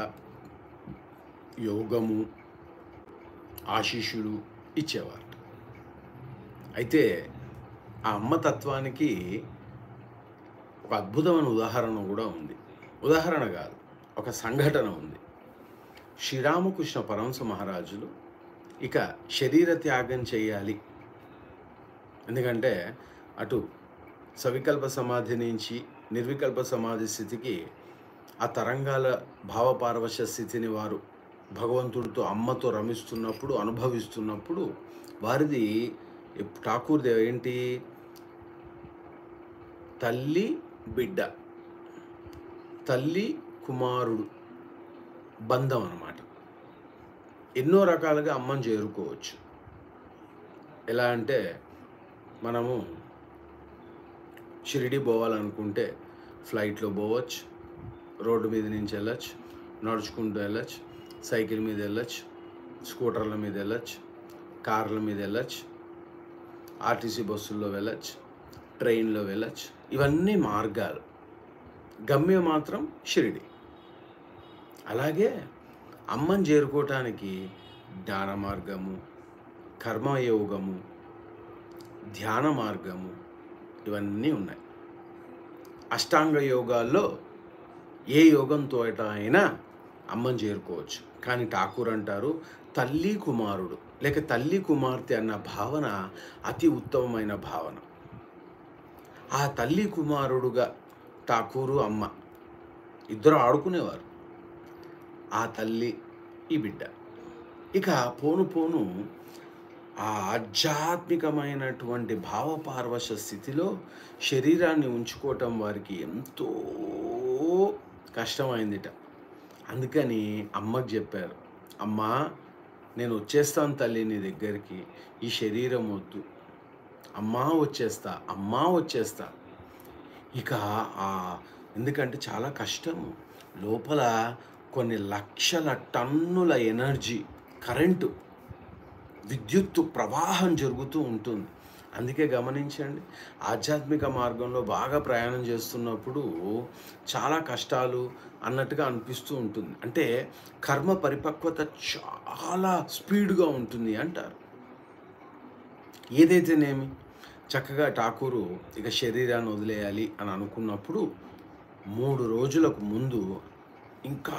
యోగము ఆశీషులు ఇచ్చేవారు అయితే ఆ అమ్మతత్వానికి ఒక అద్భుతమైన ఉదాహరణ కూడా ఉంది ఉదాహరణ కాదు ఒక సంఘటన ఉంది శ్రీరామకృష్ణ పరమహంస మహారాజులు ఇక శరీర త్యాగం చేయాలి ఎందుకంటే అటు సవికల్ప సమాధి నుంచి నిర్వికల్ప సమాధి స్థితికి ఆ తరంగాల భావపారవశ స్థితిని వారు భగవంతుడితో అమ్మతో రమిస్తున్నప్పుడు అనుభవిస్తున్నప్పుడు వారిది ఎప్- ఠాకూర్ దేవ్ ఏంటి తల్లి బిడ్డ తల్లి కుమారుడు బంధం అన్నమాట ఎన్నో రకాలుగా అమ్మని చేరుకోవచ్చు ఎలా అంటే మనము షిరిడి పోవాలనుకుంటే ఫ్లైట్లో పోవచ్చు రోడ్డు మీద నుంచి వెళ్ళచ్చు నడుచుకుంటూ వెళ్ళచ్చు సైకిల్ మీద వెళ్ళచ్చు స్కూటర్ల మీద వెళ్ళచ్చు కార్ల మీద వెళ్ళచ్చు ఆర్టీసీ బస్సుల్లో వెళ్ళచ్చు ట్రైన్లో వెళ్ళచ్చు ఇవన్నీ మార్గాలు గమ్యం మాత్రం షిరిడి అలాగే అమ్మని చేరుకోవటానికి జ్ఞాన మార్గము కర్మయోగము ధ్యాన మార్గము ఇవన్నీ ఉన్నాయి అష్టాంగ యోగాల్లో ఏ యోగంతో అయినా అమ్మని చేరుకోవచ్చు కానీ ఠాకూర్ అంటారు తల్లి కుమారుడు లేక తల్లి కుమార్తె అన్న భావన అతి ఉత్తమమైన భావన ఆ తల్లి కుమారుడుగా ఠాకూరు అమ్మ ఇద్దరు ఆడుకునేవారు ఆ తల్లి ఈ బిడ్డ ఇక పోను పోను ఆ ఆధ్యాత్మికమైనటువంటి భావపార్వశ స్థితిలో శరీరాన్ని ఉంచుకోవటం వారికి ఎంతో కష్టమైందిట అందుకని అమ్మకి చెప్పారు అమ్మా నేను వచ్చేస్తాను తల్లి నీ దగ్గరికి ఈ శరీరం వద్దు అమ్మా వచ్చేస్తా అమ్మా వచ్చేస్తా ఇక ఆ ఎందుకంటే చాలా కష్టము లోపల కొన్ని లక్షల టన్నుల ఎనర్జీ కరెంటు విద్యుత్తు ప్రవాహం జరుగుతూ ఉంటుంది అందుకే గమనించండి ఆధ్యాత్మిక మార్గంలో బాగా ప్రయాణం చేస్తున్నప్పుడు చాలా కష్టాలు అన్నట్టుగా అనిపిస్తూ ఉంటుంది అంటే కర్మ పరిపక్వత చాలా స్పీడ్గా ఉంటుంది అంటారు ఏదైతేనేమి చక్కగా ఠాకూరు ఇక శరీరాన్ని వదిలేయాలి అని అనుకున్నప్పుడు మూడు రోజులకు ముందు ఇంకా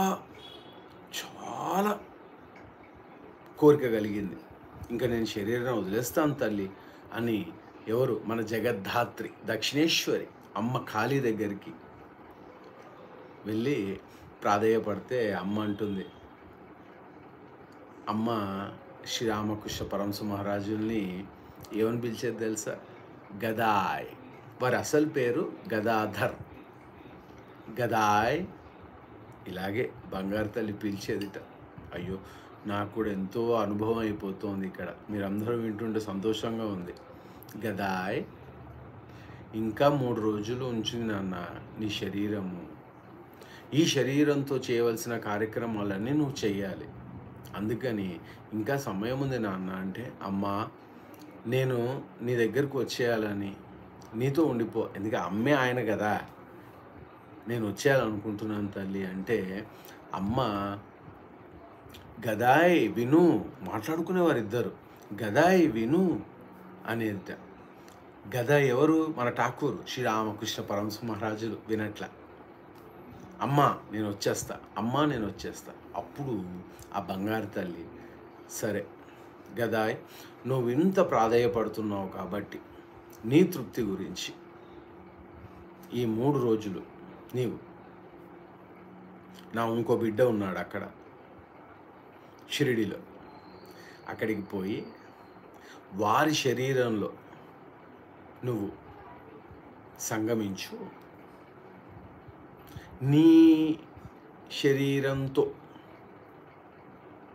చాలా కోరిక కలిగింది ఇంకా నేను శరీరాన్ని వదిలేస్తాను తల్లి అని ఎవరు మన జగద్ధాత్రి దక్షిణేశ్వరి అమ్మ కాళీ దగ్గరికి వెళ్ళి ప్రాధేయపడితే అమ్మ అంటుంది అమ్మ శ్రీరామకృష్ణ పరమశ మహారాజుల్ని ఏమని పిలిచేది తెలుసా గదాయ్ వారి అసలు పేరు గదాధర్ గదాయ్ ఇలాగే బంగారు తల్లి పిలిచేదిట అయ్యో నాకు కూడా ఎంతో అనుభవం అయిపోతుంది ఇక్కడ మీరందరూ వింటుంటే సంతోషంగా ఉంది గదాయ్ ఇంకా మూడు రోజులు ఉంచింది నాన్న నీ శరీరము ఈ శరీరంతో చేయవలసిన కార్యక్రమాలన్నీ నువ్వు చేయాలి అందుకని ఇంకా సమయం ఉంది నాన్న అంటే అమ్మా నేను నీ దగ్గరకు వచ్చేయాలని నీతో ఉండిపో ఎందుకంటే అమ్మే ఆయన కదా నేను వచ్చేయాలనుకుంటున్నాను తల్లి అంటే అమ్మ గదాయ్ విను మాట్లాడుకునేవారు ఇద్దరు గదాయ్ విను అనేది గద ఎవరు మన ఠాకూర్ శ్రీరామకృష్ణ పరమశ మహారాజులు వినట్ల అమ్మ నేను వచ్చేస్తా అమ్మ నేను వచ్చేస్తా అప్పుడు ఆ బంగారు తల్లి సరే గదాయ్ నువ్వు ఇంత ప్రాధాయపడుతున్నావు కాబట్టి నీ తృప్తి గురించి ఈ మూడు రోజులు నీవు నా ఇంకో బిడ్డ ఉన్నాడు అక్కడ షిరిడిలో అక్కడికి పోయి వారి శరీరంలో నువ్వు సంగమించు నీ శరీరంతో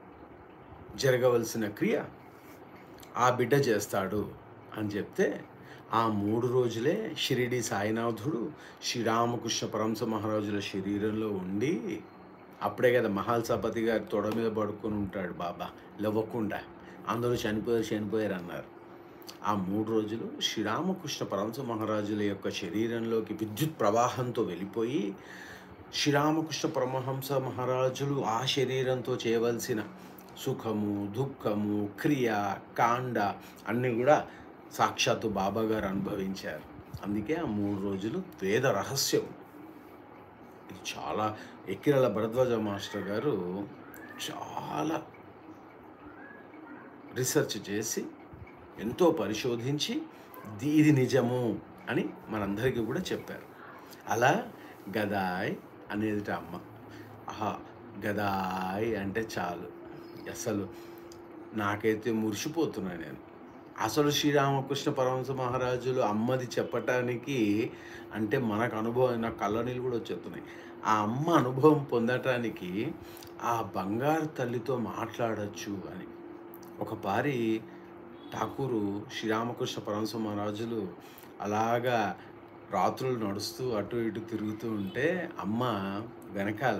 జరగవలసిన క్రియ ఆ బిడ్డ చేస్తాడు అని చెప్తే ఆ మూడు రోజులే షిరిడి సాయినాథుడు శ్రీరామకృష్ణ పరమస మహారాజుల శరీరంలో ఉండి అప్పుడే కదా మహాల్సాపతి గారి తొడ మీద పడుకొని ఉంటాడు బాబా లవ్వకుండా అందరూ చనిపోయారు చనిపోయారు అన్నారు ఆ మూడు రోజులు శ్రీరామకృష్ణ పరమస మహారాజుల యొక్క శరీరంలోకి విద్యుత్ ప్రవాహంతో వెళ్ళిపోయి శ్రీరామకృష్ణ పరమహంస మహారాజులు ఆ శరీరంతో చేయవలసిన సుఖము దుఃఖము క్రియ కాండ అన్నీ కూడా సాక్షాత్తు బాబా గారు అనుభవించారు అందుకే ఆ మూడు రోజులు వేద రహస్యం ఇది చాలా ఎక్కిరల భరద్వాజ మాస్టర్ గారు చాలా రీసెర్చ్ చేసి ఎంతో పరిశోధించి "ఇది- ఇది నిజము అని మనందరికీ కూడా చెప్పారు అలా గదాయ్ అనేది అమ్మ ఆహా గదాయ్ అంటే చాలు అసలు నాకైతే మురిసిపోతున్నా నేను అసలు శ్రీరామకృష్ణ పరమహంస మహారాజులు అమ్మది చెప్పటానికి అంటే మనకు అనుభవం నా కళ్ళ నీళ్ళు కూడా వచ్చేస్తున్నాయి ఆ అమ్మ అనుభవం పొందటానికి ఆ బంగారు తల్లితో మాట్లాడచ్చు అని ఒక పారి ఠాకూరు శ్రీరామకృష్ణ పరమహంస మహారాజులు అలాగా రాత్రులు నడుస్తూ అటు ఇటు తిరుగుతూ ఉంటే అమ్మ వెనకాల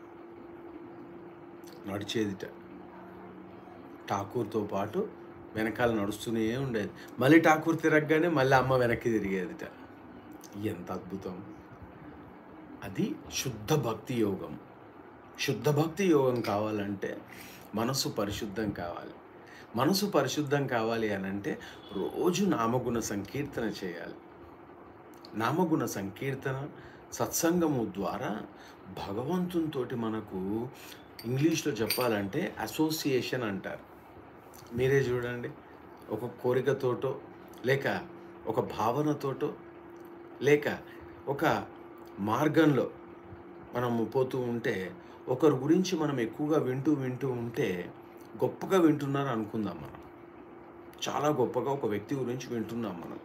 నడిచేదిట ఠాకూర్తో పాటు వెనకాల నడుస్తూనే ఉండేది మళ్ళీ ఠాకూర్ తిరగగానే మళ్ళీ అమ్మ వెనక్కి తిరిగేదిట ఎంత అద్భుతం అది శుద్ధ భక్తి యోగం శుద్ధ భక్తి యోగం కావాలంటే మనసు పరిశుద్ధం కావాలి మనసు పరిశుద్ధం కావాలి అని అంటే రోజు నామగుణ సంకీర్తన చేయాలి నామగుణ సంకీర్తన సత్సంగము ద్వారా భగవంతునితోటి మనకు ఇంగ్లీష్లో చెప్పాలంటే అసోసియేషన్ అంటారు మీరే చూడండి ఒక కోరికతోటో లేక ఒక భావనతోటో లేక ఒక మార్గంలో మనము పోతూ ఉంటే ఒకరి గురించి మనం ఎక్కువగా వింటూ వింటూ ఉంటే గొప్పగా వింటున్నారు అనుకుందాం మనం చాలా గొప్పగా ఒక వ్యక్తి గురించి వింటున్నాం మనం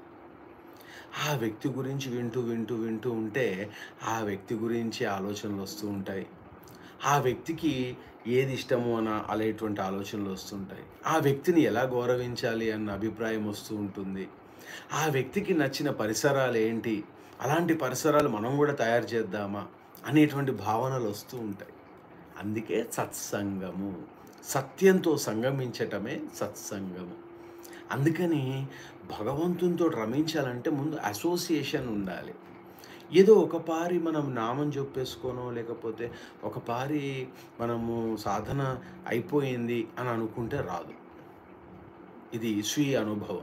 ఆ వ్యక్తి గురించి వింటూ వింటూ వింటూ ఉంటే ఆ వ్యక్తి గురించి ఆలోచనలు వస్తూ ఉంటాయి ఆ వ్యక్తికి ఏది ఇష్టమో అన్న అనేటువంటి ఆలోచనలు వస్తుంటాయి ఆ వ్యక్తిని ఎలా గౌరవించాలి అన్న అభిప్రాయం వస్తూ ఉంటుంది ఆ వ్యక్తికి నచ్చిన పరిసరాలు ఏంటి అలాంటి పరిసరాలు మనం కూడా తయారు చేద్దామా అనేటువంటి భావనలు వస్తూ ఉంటాయి అందుకే సత్సంగము సత్యంతో సంగమించటమే సత్సంగము అందుకని భగవంతునితో రమించాలంటే ముందు అసోసియేషన్ ఉండాలి ఏదో ఒక పారి మనం నామం చెప్పేసుకోనో లేకపోతే ఒక పారి మనము సాధన అయిపోయింది అని అనుకుంటే రాదు ఇది స్వీయ అనుభవం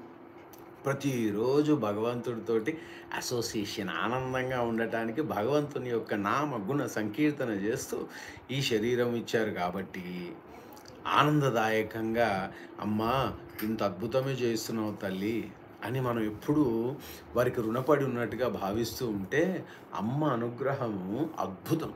ప్రతిరోజు భగవంతుడితోటి అసోసియేషన్ ఆనందంగా ఉండటానికి భగవంతుని యొక్క నామ గుణ సంకీర్తన చేస్తూ ఈ శరీరం ఇచ్చారు కాబట్టి ఆనందదాయకంగా అమ్మా ఇంత అద్భుతమే చేస్తున్నావు తల్లి అని మనం ఎప్పుడూ వారికి రుణపడి ఉన్నట్టుగా భావిస్తూ ఉంటే అమ్మ అనుగ్రహము అద్భుతం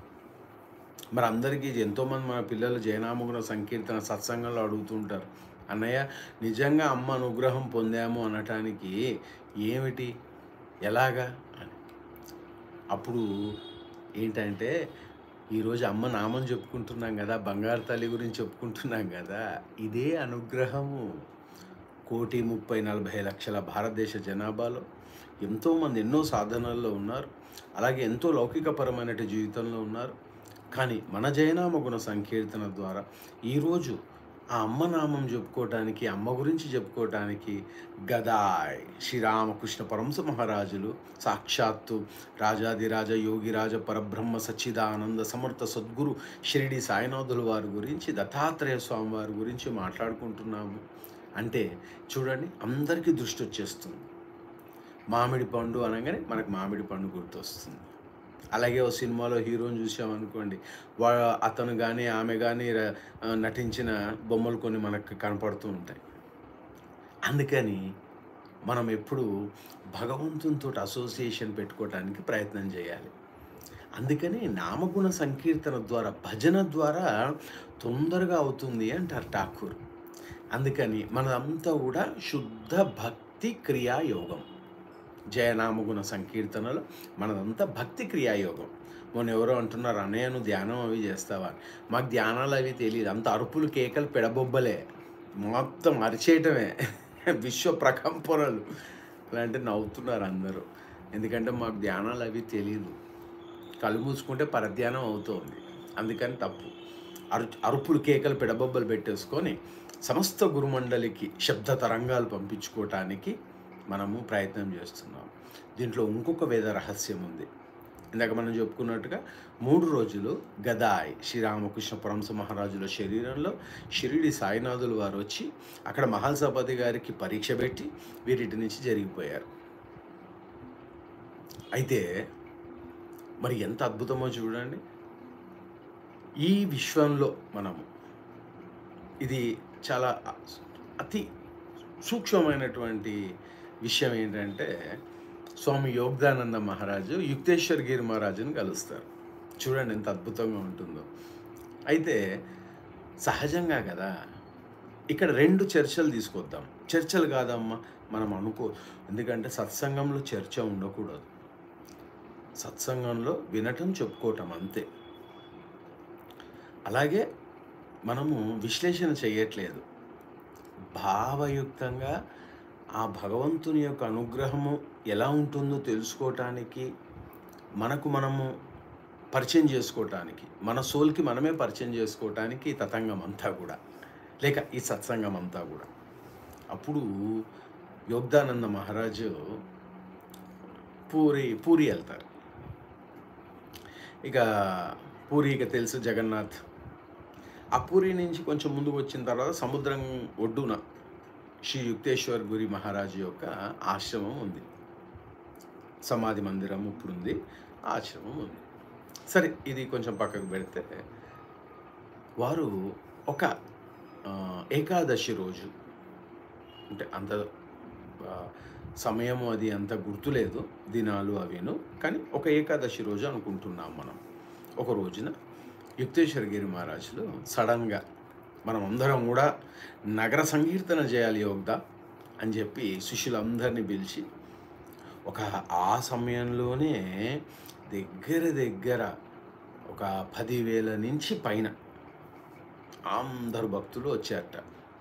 మరి అందరికీ ఎంతోమంది మన పిల్లలు జయనామగుణ సంకీర్తన సత్సంగంలో అడుగుతుంటారు అన్నయ్య నిజంగా అమ్మ అనుగ్రహం పొందాము అనటానికి ఏమిటి ఎలాగా అని అప్పుడు ఏంటంటే ఈరోజు అమ్మ నామం చెప్పుకుంటున్నాం కదా బంగారు తల్లి గురించి చెప్పుకుంటున్నాం కదా ఇదే అనుగ్రహము కోటి ముప్పై నలభై లక్షల భారతదేశ జనాభాలో ఎంతోమంది ఎన్నో సాధనల్లో ఉన్నారు అలాగే ఎంతో లౌకికపరమైన జీవితంలో ఉన్నారు కానీ మన జయనామ గుణ సంకీర్తన ద్వారా ఈరోజు ఆ అమ్మ నామం చెప్పుకోవటానికి అమ్మ గురించి చెప్పుకోవటానికి గదాయ్ శ్రీరామకృష్ణ పరమస మహారాజులు సాక్షాత్తు రాజాదిరాజ యోగిరాజ పరబ్రహ్మ సచ్చిదానంద సమర్థ సద్గురు షిరిడి సాయినాథుల వారి గురించి దత్తాత్రేయ స్వామి వారి గురించి మాట్లాడుకుంటున్నాము అంటే చూడండి అందరికీ దృష్టి వచ్చేస్తుంది మామిడి పండు అనగానే మనకు మామిడి పండు గుర్తొస్తుంది అలాగే ఓ సినిమాలో హీరోని చూసామనుకోండి వా అతను కానీ ఆమె కానీ నటించిన బొమ్మలు కొన్ని మనకు కనపడుతూ ఉంటాయి అందుకని మనం ఎప్పుడు భగవంతునితో అసోసియేషన్ పెట్టుకోవడానికి ప్రయత్నం చేయాలి అందుకని నామగుణ సంకీర్తన ద్వారా భజన ద్వారా తొందరగా అవుతుంది అంటారు ఠాకూర్ అందుకని మనదంతా కూడా శుద్ధ భక్తి క్రియాయోగం జయనామగుణ సంకీర్తనలో మనదంతా భక్తి క్రియాయోగం మొన్న ఎవరో అంటున్నారు అన్నయ్య నువ్వు ధ్యానం అవి చేస్తావా అని. మాకు ధ్యానాలు అవి తెలియదు అంత అరుపులు కేకలు పెడబొబ్బలే మొత్తం అరిచేయటమే విశ్వ ప్రకంపనలు అలాంటి నవ్వుతున్నారు అందరూ ఎందుకంటే మాకు ధ్యానాలు అవి తెలియదు కళ్ళు మూసుకుంటే పరధ్యానం అవుతోంది అందుకని తప్పు అరు అరుపులు కేకలు పెడబొబ్బలు పెట్టేసుకొని సమస్త గురుమండలికి శబ్ద తరంగాలు పంపించుకోవటానికి మనము ప్రయత్నం చేస్తున్నాం దీంట్లో ఇంకొక వేద రహస్యం ఉంది ఇందాక మనం చెప్పుకున్నట్టుగా మూడు రోజులు గదాయ్ శ్రీరామకృష్ణ పరమస మహారాజుల శరీరంలో షిరిడి సాయినాథులు వారు వచ్చి అక్కడ మహాసపతి గారికి పరీక్ష పెట్టి వీరిటి నుంచి జరిగిపోయారు అయితే మరి ఎంత అద్భుతమో చూడండి ఈ విశ్వంలో మనము ఇది చాలా అతి సూక్ష్మమైనటువంటి విషయం ఏంటంటే స్వామి యోగ్దానంద మహారాజు యుక్తేశ్వర్ గిరి మహారాజుని కలుస్తారు చూడండి ఎంత అద్భుతంగా ఉంటుందో అయితే సహజంగా కదా ఇక్కడ రెండు చర్చలు తీసుకొద్దాం చర్చలు కాదమ్మా మనం అనుకో ఎందుకంటే సత్సంగంలో చర్చ ఉండకూడదు సత్సంగంలో వినటం చెప్పుకోవటం అంతే అలాగే మనము విశ్లేషణ చేయట్లేదు భావయుక్తంగా ఆ భగవంతుని యొక్క అనుగ్రహము ఎలా ఉంటుందో తెలుసుకోవటానికి మనకు మనము పరిచయం చేసుకోవటానికి మన సోల్కి మనమే పరిచయం చేసుకోవటానికి ఈ తతంగం అంతా కూడా లేక ఈ సత్సంగం అంతా కూడా అప్పుడు యోగ్దానంద మహారాజు పూరి పూరి వెళ్తారు ఇక పూరికి తెలుసు జగన్నాథ్ ఆ పూరి నుంచి కొంచెం ముందుకు వచ్చిన తర్వాత సముద్రం ఒడ్డున శ్రీ యుక్తేశ్వర్ గురి మహారాజు యొక్క ఆశ్రమం ఉంది సమాధి మందిరం ఇప్పుడు ఉంది ఆశ్రమం ఉంది సరే ఇది కొంచెం పక్కకు పెడితే వారు ఒక ఆ, ఏకాదశి రోజు అంటే అంత ఆ, సమయము అది అంత గుర్తులేదు దినాలు అవిను కానీ ఒక ఏకాదశి రోజు అనుకుంటున్నాం మనం ఒక రోజున యుక్తేశ్వర గిరి మహారాజులు సడన్గా మనం అందరం కూడా నగర సంకీర్తన చేయాలి యోగ్దా అని చెప్పి శిష్యులందరినీ పిలిచి ఒక ఆ సమయంలోనే దగ్గర దగ్గర ఒక పదివేల నుంచి పైన అందరు భక్తులు వచ్చారట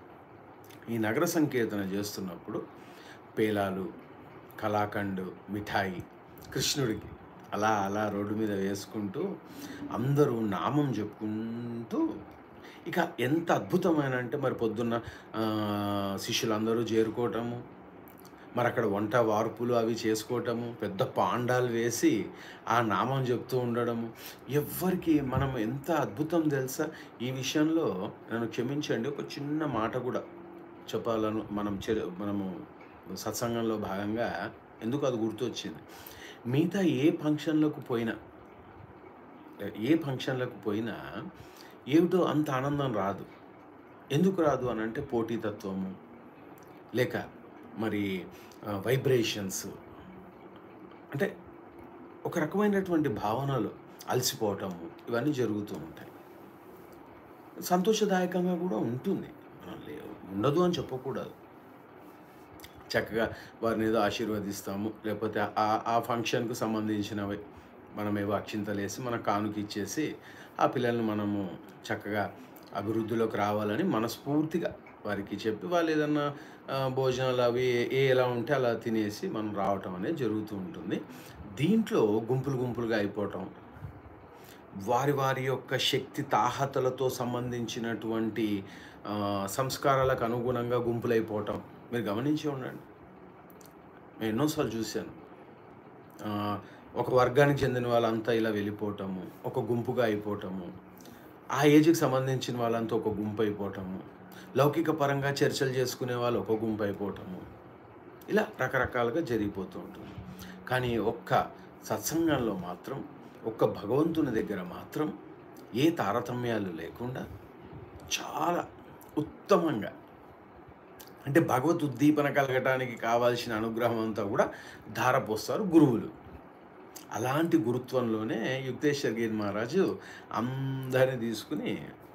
ఈ నగర సంకీర్తన చేస్తున్నప్పుడు పేలాలు కలాకండ్ మిఠాయి కృష్ణుడికి అలా అలా రోడ్డు మీద వేసుకుంటూ అందరూ నామం చెప్పుకుంటూ ఇక ఎంత అద్భుతమైన అంటే మరి పొద్దున్న ఆ, శిష్యులందరూ చేరుకోవటము మరి అక్కడ వంట వార్పులు అవి చేసుకోవటము పెద్ద పాండాలు వేసి ఆ నామం చెప్తూ ఉండడము ఎవ్వరికి మనం ఎంత అద్భుతం తెలుసా ఈ విషయంలో నన్ను క్షమించండి ఒక చిన్న మాట కూడా చెప్పాలను మనం చె- మనము సత్సంగంలో భాగంగా ఎందుకు అది గుర్తొచ్చింది మిగతా ఏ ఫంక్షన్లకు పోయినా ఏ ఫంక్షన్లకు పోయినా ఏమిటో అంత ఆనందం రాదు ఎందుకు రాదు అని అంటే పోటీతత్వము లేక మరి వైబ్రేషన్స్ అంటే ఒక రకమైనటువంటి భావనలు అలసిపోవటము ఇవన్నీ జరుగుతూ ఉంటాయి సంతోషదాయకంగా కూడా ఉంటుంది మనం లే ఉండదు అని చెప్పకూడదు చక్కగా వారిని ఏదో ఆశీర్వదిస్తాము లేకపోతే ఆ ఆ ఫంక్షన్కు సంబంధించినవి మనం ఏవో అక్షింతలేసి మన కానుక ఇచ్చేసి ఆ పిల్లల్ని మనము చక్కగా అభివృద్ధిలోకి రావాలని మనస్ఫూర్తిగా వారికి చెప్పి వాళ్ళు ఏదన్నా ఆ, భోజనాలు అవి ఏ ఎలా ఉంటే అలా తినేసి మనం రావటం అనేది జరుగుతూ ఉంటుంది దీంట్లో గుంపులు గుంపులుగా అయిపోవటం వారి వారి యొక్క శక్తి తాహతలతో సంబంధించినటువంటి ఆ, సంస్కారాలకు అనుగుణంగా గుంపులైపోవటం మీరు గమనించి ఉండండి నేను ఎన్నోసార్లు చూశాను ఆ, ఒక వర్గానికి చెందిన వాళ్ళంతా ఇలా వెళ్ళిపోవటము ఒక గుంపుగా అయిపోవటము ఆ ఏజ్కి సంబంధించిన వాళ్ళంతా ఒక గుంపు అయిపోవటము లౌకిక పరంగా చర్చలు చేసుకునే వాళ్ళు ఒక గుంపు అయిపోవటము ఇలా రకరకాలుగా జరిగిపోతూ ఉంటుంది కానీ ఒక్క సత్సంగంలో మాత్రం ఒక్క భగవంతుని దగ్గర మాత్రం ఏ తారతమ్యాలు లేకుండా చాలా ఉత్తమంగా అంటే భగవద్ ఉద్దీపన కలగటానికి కావాల్సిన అనుగ్రహం అంతా కూడా ధారపోస్తారు గురువులు అలాంటి గురుత్వంలోనే యుక్తేశ్వర్ గిరి మహారాజు అందరిని తీసుకుని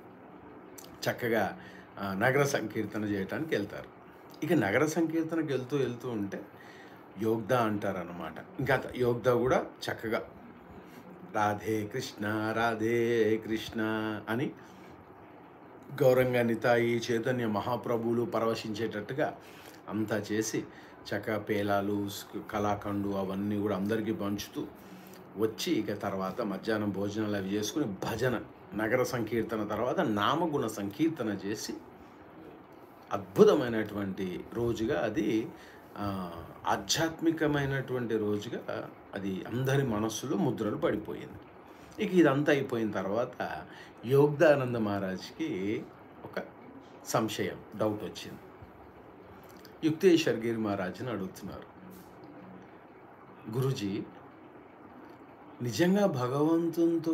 చక్కగా ఆ, నగర సంకీర్తన చేయటానికి వెళ్తారు ఇక నగర సంకీర్తనకి వెళ్తూ వెళ్తూ ఉంటే యోగ్దా అంటారన్నమాట ఇంకా యోగ్దా కూడా చక్కగా రాధే కృష్ణ రాధే కృష్ణ అని గౌరంగా నితాయి చైతన్య మహాప్రభువులు పరవశించేటట్టుగా అంతా చేసి చక్క పేలాలు స్క్- కళాఖండు అవన్నీ కూడా అందరికీ పంచుతూ వచ్చి ఇక తర్వాత మధ్యాహ్నం భోజనాలు అవి చేసుకుని భజన నగర సంకీర్తన తర్వాత నామగుణ సంకీర్తన చేసి అద్భుతమైనటువంటి రోజుగా అది ఆ, ఆధ్యాత్మికమైనటువంటి రోజుగా అది అందరి మనస్సులో ముద్రలు పడిపోయింది ఇక ఇదంతా అయిపోయిన తర్వాత యోగ్దానంద మహారాజ్కి ఒక సంశయం డౌట్ వచ్చింది యుక్తేశ్వర్ గిరి మహారాజ్ని అడుగుతున్నారు గురుజీ నిజంగా భగవంతునితో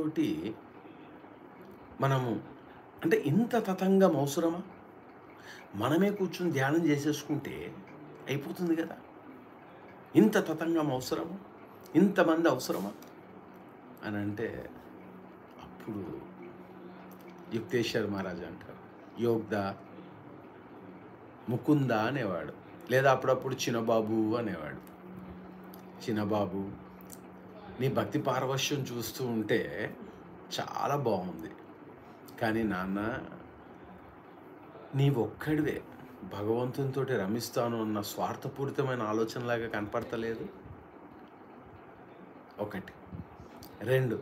మనము అంటే ఇంత తతంగం అవసరమా మనమే కూర్చుని ధ్యానం చేసేసుకుంటే అయిపోతుంది కదా ఇంత తతంగం అవసరమా ఇంతమంది అవసరమా అని అంటే అప్పుడు యుక్తేశ్వర్ మహారాజ్ అంటారు యోగ్దా ముకుంద అనేవాడు లేదా అప్పుడప్పుడు చిన్నబాబు అనేవాడు చిన్నబాబు నీ భక్తి పారవశ్యం చూస్తూ ఉంటే చాలా బాగుంది కానీ నాన్న నీవు ఒక్కడివే భగవంతునితో రమిస్తాను అన్న స్వార్థపూరితమైన ఆలోచనలాగా కనపడతలేదు ఒకటి రెండు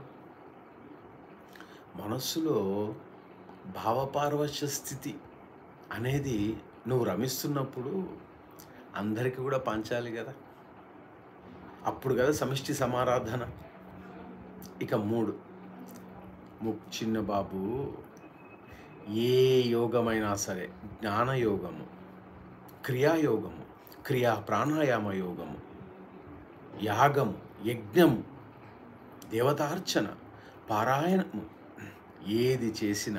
మనస్సులో భావపారవశ్య స్థితి అనేది నువ్వు రమిస్తున్నప్పుడు అందరికీ కూడా పంచాలి కదా అప్పుడు కదా సమిష్టి సమారాధన ఇక మూడు ము- చిన్న బాబు ఏ యోగమైనా సరే జ్ఞానయోగము క్రియాయోగము క్రియా ప్రాణాయామ యోగము యాగము యజ్ఞము దేవతార్చన పారాయణము ఏది చేసినా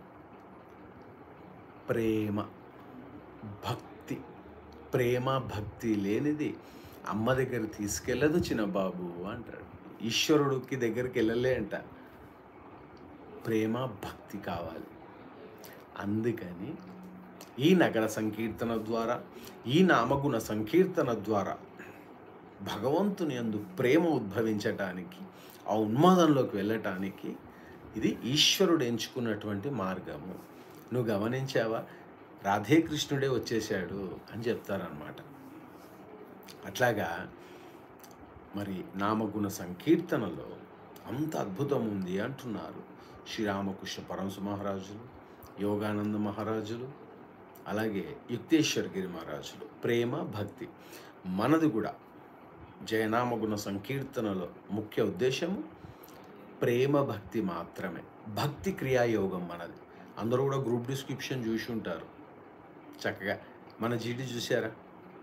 ప్రేమ భక్తి ప్రేమ భక్తి లేనిది అమ్మ దగ్గర తీసుకెళ్ళదు చిన్న బాబు అంటాడు ఈశ్వరుడికి దగ్గరికి వెళ్ళలే అంట ప్రేమ భక్తి కావాలి అందుకని ఈ నగర సంకీర్తన ద్వారా ఈ నామగుణ సంకీర్తన ద్వారా భగవంతుని యందు ప్రేమ ఉద్భవించటానికి ఆ ఉన్మాదంలోకి వెళ్ళటానికి ఇది ఈశ్వరుడు ఎంచుకున్నటువంటి మార్గము నువ్వు గమనించావా రాధేకృష్ణుడే వచ్చేసాడు అని చెప్తారనమాట అట్లాగా మరి నామగుణ సంకీర్తనలో అంత అద్భుతం ఉంది అంటున్నారు శ్రీరామకృష్ణ పరమసు మహారాజులు యోగానంద మహారాజులు అలాగే యుక్తేశ్వర్ గిరి మహారాజులు ప్రేమ భక్తి మనది కూడా జయనామగుణ సంకీర్తనలో ముఖ్య ఉద్దేశము ప్రేమ భక్తి మాత్రమే భక్తి క్రియాయోగం మనది అందరూ కూడా గ్రూప్ డిస్క్రిప్షన్ చూసి ఉంటారు చక్కగా మన జీడి చూసారా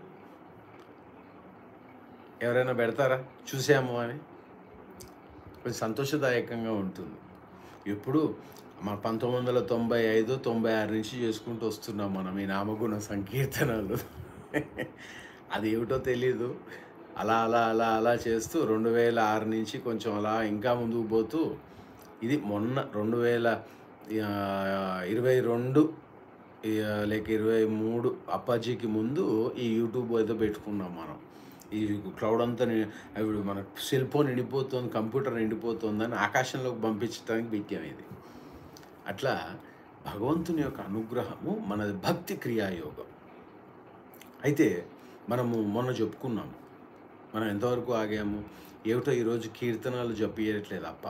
ఎవరైనా పెడతారా చూసాము అని కొంచెం సంతోషదాయకంగా ఉంటుంది ఇప్పుడు మన పంతొమ్మిది వందల తొంభై ఐదు తొంభై ఆరు నుంచి చేసుకుంటూ వస్తున్నాం మనం ఈ నామగుణ సంకీర్తనలు అది ఏమిటో తెలీదు అలా అలా అలా అలా చేస్తూ రెండు వేల ఆరు నుంచి కొంచెం అలా ఇంకా ముందుకు పోతూ ఇది మొన్న రెండు వేల ఆ, ఇరవై రెండు ఆ, లేక ఇరవై మూడు అప్పాజీకి ముందు ఈ యూట్యూబ్ ఏదో పెట్టుకున్నాం మనం ఈ క్లౌడ్ అంతా ని- ఇప్పుడు మన సెల్ ఫోన్ నిండిపోతుంది కంప్యూటర్ నిండిపోతుందని ఆకాశంలోకి పంపించడానికి పెట్టాం ఇది అట్లా భగవంతుని యొక్క అనుగ్రహము మన భక్తి క్రియాయోగం అయితే మనము మొన్న చెప్పుకున్నాం మనం ఎంతవరకు ఆగాము ఏమిటో ఈరోజు కీర్తనలు చెప్పియట్లేదు అప్ప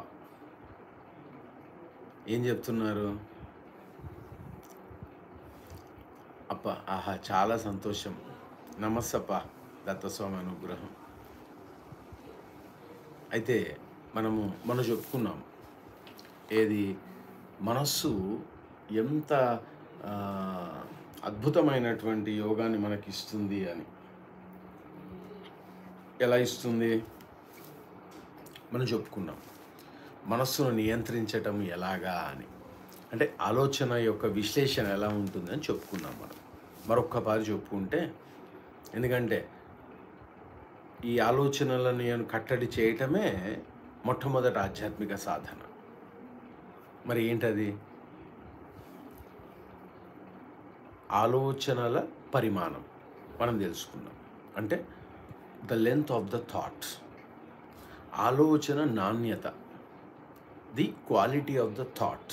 ఏం చెప్తున్నారు అప్ప ఆహా చాలా సంతోషం నమస్తప్ప దత్తస్వామి అనుగ్రహం అయితే మనము మనం చెప్పుకున్నాం ఏది మనస్సు ఎంత ఆ, అద్భుతమైనటువంటి యోగాన్ని మనకి ఇస్తుంది అని ఎలా ఇస్తుంది మనం చెప్పుకున్నాం మనస్సును నియంత్రించటం ఎలాగా అని అంటే ఆలోచన యొక్క విశ్లేషణ ఎలా ఉంటుంది అని చెప్పుకున్నాం మనం మరొక్కపారి చెప్పుకుంటే ఎందుకంటే ఈ ఆలోచనలను నేను కట్టడి చేయటమే మొట్టమొదటి ఆధ్యాత్మిక సాధన మరి ఏంటది ఆలోచనల పరిమాణం మనం తెలుసుకున్నాం అంటే the length of the thoughts ఆలోచన నాణ్యత the quality of the thought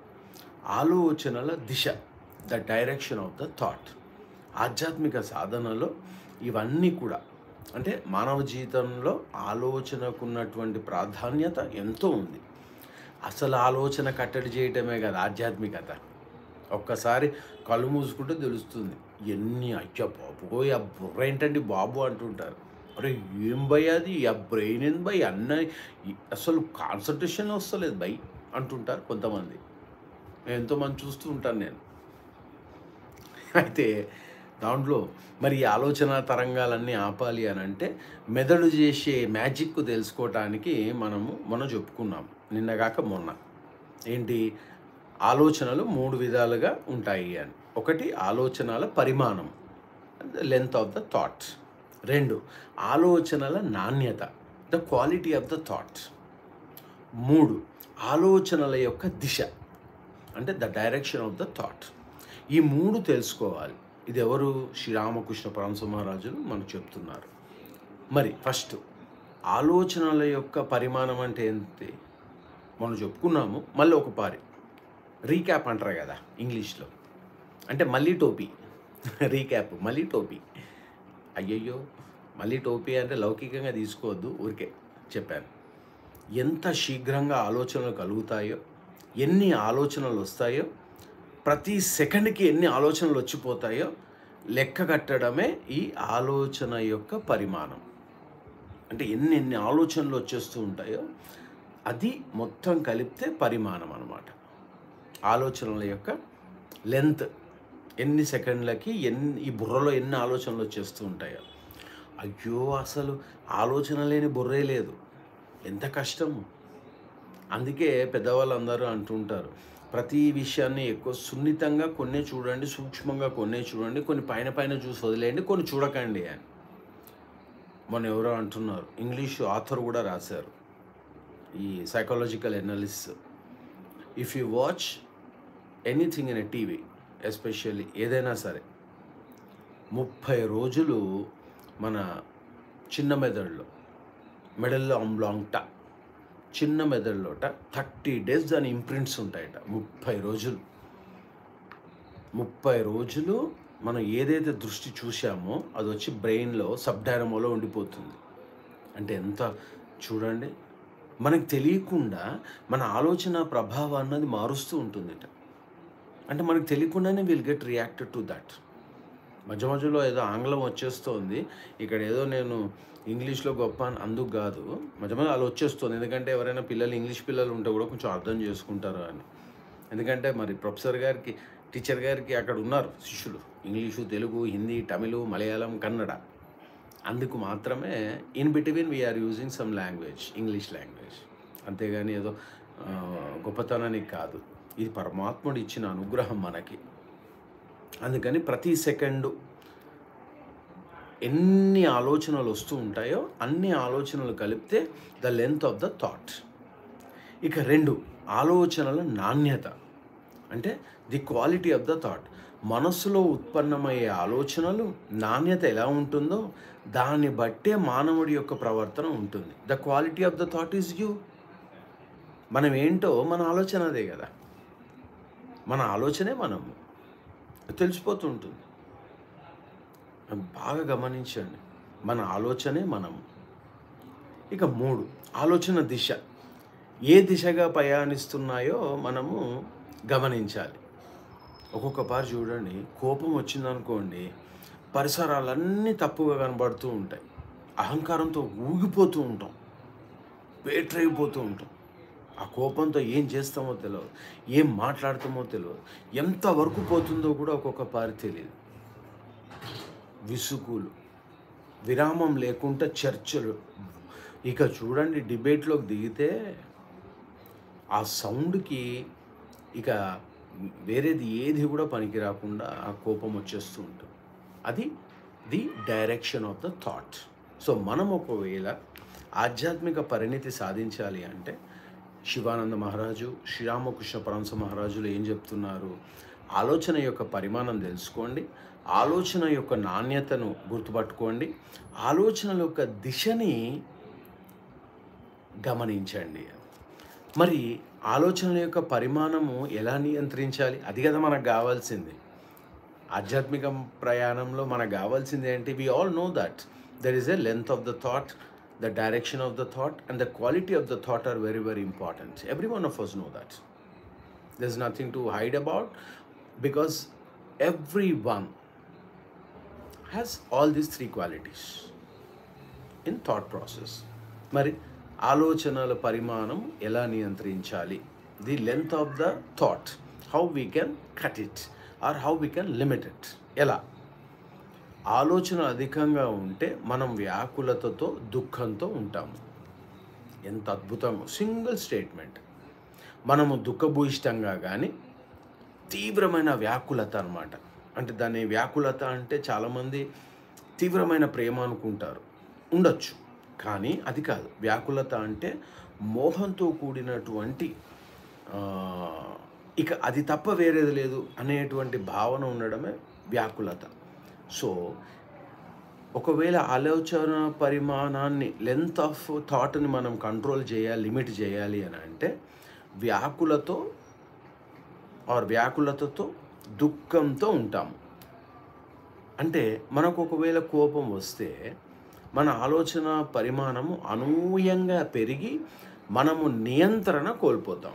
ఆలోచనల దిశ the direction of the thought ఆధ్యాత్మిక సాధనలో ఇవన్నీ కూడా అంటే మానవ జీవితంలో ఆలోచనకున్నటువంటి ప్రాధాన్యత ఎంతో ఉంది అసలు ఆలోచన కట్టడి చేయటమే కదా ఆధ్యాత్మికత ఒక్కసారి కళ్ళు మూసుకుంటే తెలుస్తుంది ఎన్ని అయ్యా బాబు ఆ బుర్ర ఏంటండి బాబు అంటుంటారు అరే ఏం భయ్ అది ఆ బ్రెయిన్ ఏంది భయ్ అన్న అసలు కాన్సన్ట్రేషన్ వస్తలేదు భయ్ అంటుంటారు కొంతమంది ఎంతోమంది చూస్తూ ఉంటాను నేను అయితే దాంట్లో మరి ఈ ఆలోచన తరంగాలన్నీ ఆపాలి అని అంటే మెదడు చేసే మ్యాజిక్ తెలుసుకోవటానికి మనము మొన్న చెప్పుకున్నాం నిన్నగాక మొన్న ఏంటి ఆలోచనలు మూడు విధాలుగా ఉంటాయి అని ఒకటి ఆలోచనల పరిమాణం లెంత్ ఆఫ్ ద థాట్ రెండు ఆలోచనల నాణ్యత the quality of the thought మూడు ఆలోచనల యొక్క దిశ అంటే the direction of the thought ఈ మూడు తెలుసుకోవాలి ఇది ఎవరు శ్రీరామకృష్ణ పరమశ మహారాజులు మనకు చెప్తున్నారు మరి ఫస్ట్ ఆలోచనల యొక్క పరిమాణం అంటే ఏంటి మనం చెప్పుకున్నాము మళ్ళీ ఒక పారి రీక్యాప్ అంటారు కదా ఇంగ్లీష్లో అంటే మళ్ళీ టోపీ రీక్యాప్ మళ్ళీ టోపీ అయ్యయ్యో మళ్ళీ టోపీ అంటే లౌకికంగా తీసుకోవద్దు ఊరికే చెప్పాను ఎంత శీఘ్రంగా ఆలోచనలు కలుగుతాయో ఎన్ని ఆలోచనలు వస్తాయో ప్రతి సెకండ్కి ఎన్ని ఆలోచనలు వచ్చిపోతాయో లెక్క కట్టడమే ఈ ఆలోచన యొక్క పరిమాణం అంటే ఎన్ని ఎన్ని ఆలోచనలు వచ్చేస్తూ ఉంటాయో అది మొత్తం కలిపితే పరిమాణం అన్నమాట ఆలోచనల యొక్క లెంత్ ఎన్ని సెకండ్లకి ఎన్ని ఈ బుర్రలో ఎన్ని ఆలోచనలు వచ్చేస్తూ ఉంటాయో అయ్యో అసలు ఆలోచన లేని బుర్రే లేదు ఎంత కష్టము అందుకే పెద్దవాళ్ళందరూ అంటుంటారు ప్రతి విషయాన్ని ఎక్కువ సున్నితంగా కొన్నే చూడండి సూక్ష్మంగా కొన్నే చూడండి కొన్ని పైన పైన చూసి వదిలేయండి కొన్ని చూడకండి అని మొన్న ఎవరో అంటున్నారు ఇంగ్లీష్ ఆథర్ కూడా రాశారు ఈ psychological analysis if you watch anything in a TV especially ఏదైనా సరే ముప్పై రోజులు మన చిన్న మెదడులో మెడల్లో అంబ్లాంగ్ట చిన్న మెదడులోట థర్టీ డేస్ దాని ఇంప్రింట్స్ ఉంటాయట ముప్పై రోజులు ముప్పై రోజులు మనం ఏదైతే దృష్టి చూసామో అది వచ్చి బ్రెయిన్లో సబ్ డైనమోలో ఉండిపోతుంది అంటే ఎంత చూడండి మనకు తెలియకుండా మన ఆలోచన ప్రభావం అన్నది మారుస్తూ ఉంటుందిట అంటే మనకు తెలియకుండానే will get reacted to that మధ్య మధ్యలో ఏదో ఆంగ్లం వచ్చేస్తోంది ఇక్కడ ఏదో నేను ఇంగ్లీష్లో గొప్ప అని అందుకు కాదు మధ్య మధ్య అలా వచ్చేస్తుంది ఎందుకంటే ఎవరైనా పిల్లలు ఇంగ్లీష్ పిల్లలు ఉంటే కూడా కొంచెం అర్థం చేసుకుంటారు అని ఎందుకంటే మరి ప్రొఫెసర్ గారికి టీచర్ గారికి అక్కడ ఉన్నారు శిష్యులు ఇంగ్లీషు తెలుగు హిందీ తమిళ్ మలయాళం కన్నడ అందుకు మాత్రమే in between we're using some language English language అంతేగాని ఏదో ఆ, గొప్పతనానికి కాదు ఇది పరమాత్ముడు ఇచ్చిన అనుగ్రహం మనకి అందుకని ప్రతి సెకండు ఎన్ని ఆలోచనలు వస్తూ ఉంటాయో అన్ని ఆలోచనలు కలిపితే the length of the thought ఇక రెండు ఆలోచనల నాణ్యత అంటే the quality of the thought మనస్సులో ఉత్పన్నమయ్యే ఆలోచనలు నాణ్యత ఎలా ఉంటుందో దాన్ని బట్టే మానవుడి యొక్క ప్రవర్తన ఉంటుంది the quality of the thought is you మనం ఏంటో మన ఆలోచన అదే కదా మన ఆలోచనే మనము తెలిసిపోతూ ఉంటుంది బాగా గమనించండి మన ఆలోచనే మనము ఇక మూడు ఆలోచన దిశ ఏ దిశగా ప్రయాణిస్తున్నాయో మనము గమనించాలి ఒక్కొక్క పారి చూడండి కోపం వచ్చిందనుకోండి పరిసరాలన్నీ తప్పుగా కనబడుతూ ఉంటాయి అహంకారంతో ఊగిపోతూ ఉంటాం పేట్రైపోతూ ఉంటాం ఆ కోపంతో ఏం చేస్తామో తెలియదు ఏం మాట్లాడతామో తెలియదు ఎంతవరకు పోతుందో కూడా ఒక్కొక్క పారి తెలియదు విసుగులు విరామం లేకుండా చర్చలు ఇక చూడండి డిబేట్లోకి దిగితే ఆ సౌండ్కి ఇక వేరేది ఏది కూడా పనికి రాకుండా ఆ కోపం వచ్చేస్తూ ఉంటుంది అది the direction of the thought so మనం ఒకవేళ ఆధ్యాత్మిక పరిణితి సాధించాలి అంటే శివానంద మహారాజు శ్రీరామకృష్ణ పరమశ మహారాజులు ఏం చెప్తున్నారు ఆలోచన యొక్క పరిమాణం తెలుసుకోండి ఆలోచన యొక్క నాణ్యతను గుర్తుపట్టుకోండి ఆలోచనల యొక్క దిశని గమనించండి మరి ఆలోచనల యొక్క పరిమాణము ఎలా నియంత్రించాలి అది కదా మనకు కావాల్సింది ఆధ్యాత్మిక ప్రయాణంలో మనకు కావాల్సింది ఏంటి we all know that there is a length of the thought the direction of the thought and the quality of the thought are very very important every one of us know that there is nothing to hide about because every one has all these three qualities in thought process మరి ఆలోచనల పరిమాణం ఎలా నియంత్రించాలి the length of the thought how we can cut it or how we can limit it ఎలా ఆలోచన అధికంగా ఉంటే మనం వ్యాకులతతో దుఃఖంతో ఉంటాము ఎంత అద్భుతం సింగిల్ స్టేట్మెంట్ మనము దుఃఖభూయిష్టంగా కానీ తీవ్రమైన వ్యాకులత అనమాట అంటే దాని వ్యాకులత అంటే చాలామంది తీవ్రమైన ప్రేమ అనుకుంటారు ఉండొచ్చు కానీ అది కాదు వ్యాకులత అంటే మోహంతో కూడినటువంటి ఆ, ఇక అది తప్ప వేరేది లేదు అనేటువంటి భావన ఉండడమే వ్యాకులత సో ఒకవేళ ఆలోచన పరిమాణాన్ని లెంత్ ఆఫ్ థాట్ని మనం కంట్రోల్ చేయాలి లిమిట్ చేయాలి అని అంటే వ్యాకులతో ఆర్ వ్యాకులతతో దుఃఖంతో ఉంటాము అంటే మనకు ఒకవేళ కోపం వస్తే మన ఆలోచన పరిమాణము అనూహ్యంగా పెరిగి మనము నియంత్రణ కోల్పోతాం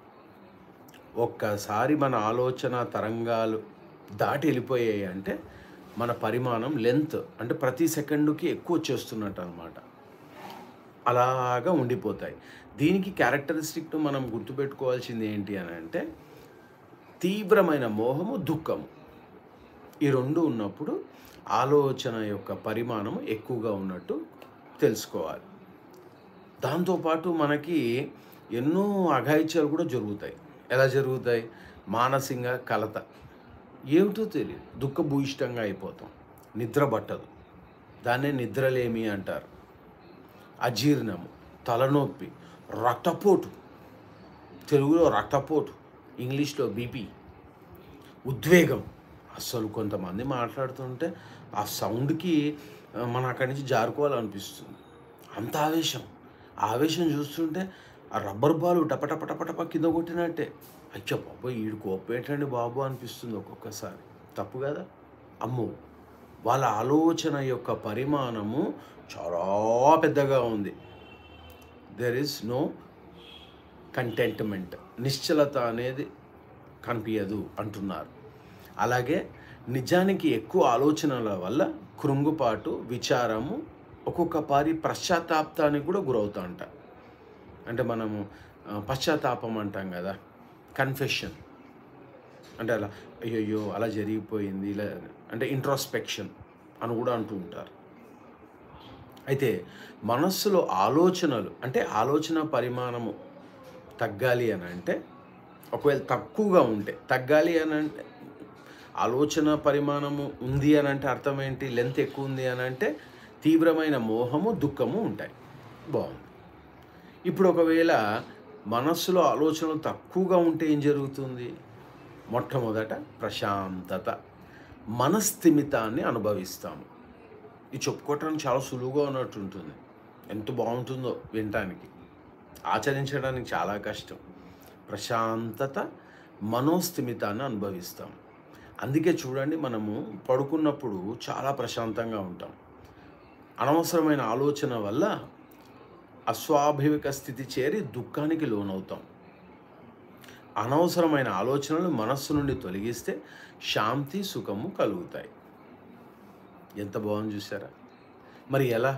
ఒక్కసారి మన ఆలోచన తరంగాలు దాటి వెళ్ళిపోయాయి అంటే మన పరిమాణం లెంత్ అంటే ప్రతి సెకండుకి ఎక్కువ వచ్చేస్తున్నట్టు అనమాట అలాగా ఉండిపోతాయి దీనికి క్యారెక్టరిస్టిక్ మనం గుర్తుపెట్టుకోవాల్సింది ఏంటి అని అంటే తీవ్రమైన మోహము దుఃఖము ఈ రెండు ఉన్నప్పుడు ఆలోచన యొక్క పరిమాణం ఎక్కువగా ఉన్నట్టు తెలుసుకోవాలి దాంతోపాటు మనకి ఎన్నో అఘాయిత్యాలు కూడా జరుగుతాయి ఎలా జరుగుతాయి మానసిక కలత ఏమిటో తెలియదు దుఃఖభూయిష్టంగా అయిపోతాం నిద్ర పట్టదు దాన్నే నిద్రలేమి అంటారు అజీర్ణము తలనొప్పి రక్తపోటు తెలుగులో రక్తపోటు ఇంగ్లీష్లో బీపీ ఉద్వేగం అస్సలు కొంతమంది మాట్లాడుతుంటే ఆ సౌండ్కి ఆ, మనం అక్కడి నుంచి జారుకోవాలనిపిస్తుంది అంత ఆవేశం ఆ ఆవేశం చూస్తుంటే ఆ రబ్బర్ బాలు టపటప టపటప కింద కొట్టినట్టే అచ్చా బాబు ఈడు కోపేటండి బాబు అనిపిస్తుంది ఒక్కొక్కసారి తప్పు కదా అమ్మో వాళ్ళ ఆలోచన యొక్క పరిమాణము చాలా పెద్దగా ఉంది దెర్ ఇస్ నో కంటెంట్మెంట్ నిశ్చలత అనేది కనిపించదు అంటున్నారు అలాగే నిజానికి ఎక్కువ ఆలోచనల వల్ల కృంగుపాటు విచారము ఒక్కొక్క పారి పశ్చాత్తాపానికి కూడా గురవుతా అంట అంటే మనము ఆ, పశ్చాత్తాపం అంటాం కదా కన్ఫెషన్ అంటే అలా అయ్యయ్యో అలా జరిగిపోయింది ఇలా అంటే ఇంట్రాస్పెక్షన్ అని కూడా అంటూ ఉంటారు అయితే మనస్సులో ఆలోచనలు అంటే ఆలోచన పరిమాణము తగ్గాలి అని అంటే ఒకవేళ తక్కువగా ఉంటే తగ్గాలి అని అంటే ఆలోచన పరిమాణము ఉంది అని అంటే అర్థం ఏంటి లెంత్ ఎక్కువ ఉంది అని అంటే తీవ్రమైన మోహము దుఃఖము ఉంటాయి బాగుంది ఇప్పుడు ఒకవేళ మనస్సులో ఆలోచనలు తక్కువగా ఉంటే ఏం జరుగుతుంది మొట్టమొదట ప్రశాంతత మనస్థిమితాన్ని అనుభవిస్తాము ఇది చెప్పుకోవటానికి చాలా సులువుగా ఉన్నట్టు ఉంటుంది ఎంత బాగుంటుందో వినటానికి ఆచరించడానికి చాలా కష్టం ప్రశాంతత మనోస్థిమితాన్ని అనుభవిస్తాం అందుకే చూడండి మనము పడుకున్నప్పుడు చాలా ప్రశాంతంగా ఉంటాం అనవసరమైన ఆలోచన వల్ల అస్వాభావిక స్థితి చేరి దుఃఖానికి లోనవుతాం అనవసరమైన ఆలోచనలు మనస్సు నుండి తొలగిస్తే శాంతి సుఖము కలుగుతాయి ఎంత బాగుంది చూసారా మరి ఎలా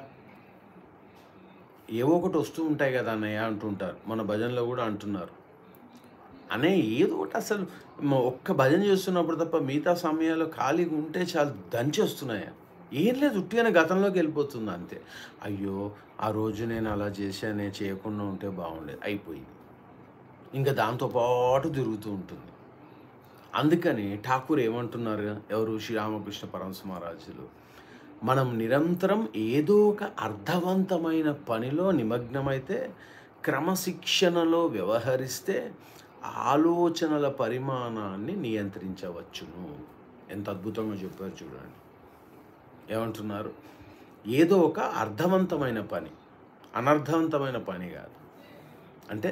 ఏవో ఒకటి వస్తూ ఉంటాయి కదా అన్నయ్య అంటుంటారు మన భజనలో కూడా అంటున్నారు అనే ఏదో ఒకటి అసలు మ- ఒక్క భజన చేస్తున్నప్పుడు తప్ప మిగతా సమయాల్లో ఖాళీగా ఉంటే చాలా దంచేస్తున్నాయి ఏం లేదు ఉట్టిగానే గతంలోకి వెళ్ళిపోతుంది అంతే అయ్యో ఆ రోజు నేను అలా చేశానే చేయకుండా ఉంటే బాగుండేది అయిపోయింది ఇంకా దాంతో పాటు తిరుగుతూ ఉంటుంది అందుకని ఠాకూర్ ఏమంటున్నారు ఎవరు శ్రీరామకృష్ణ పరమశ మహారాజులు మనం నిరంతరం ఏదో ఒక అర్థవంతమైన పనిలో నిమగ్నమైతే క్రమశిక్షణలో వ్యవహరిస్తే ఆలోచనల పరిమాణాన్ని నియంత్రించవచ్చును ఎంత అద్భుతంగా చెప్పారు చూడండి ఏమంటున్నారు ఏదో ఒక అర్థవంతమైన పని అనర్థవంతమైన పని కాదు అంటే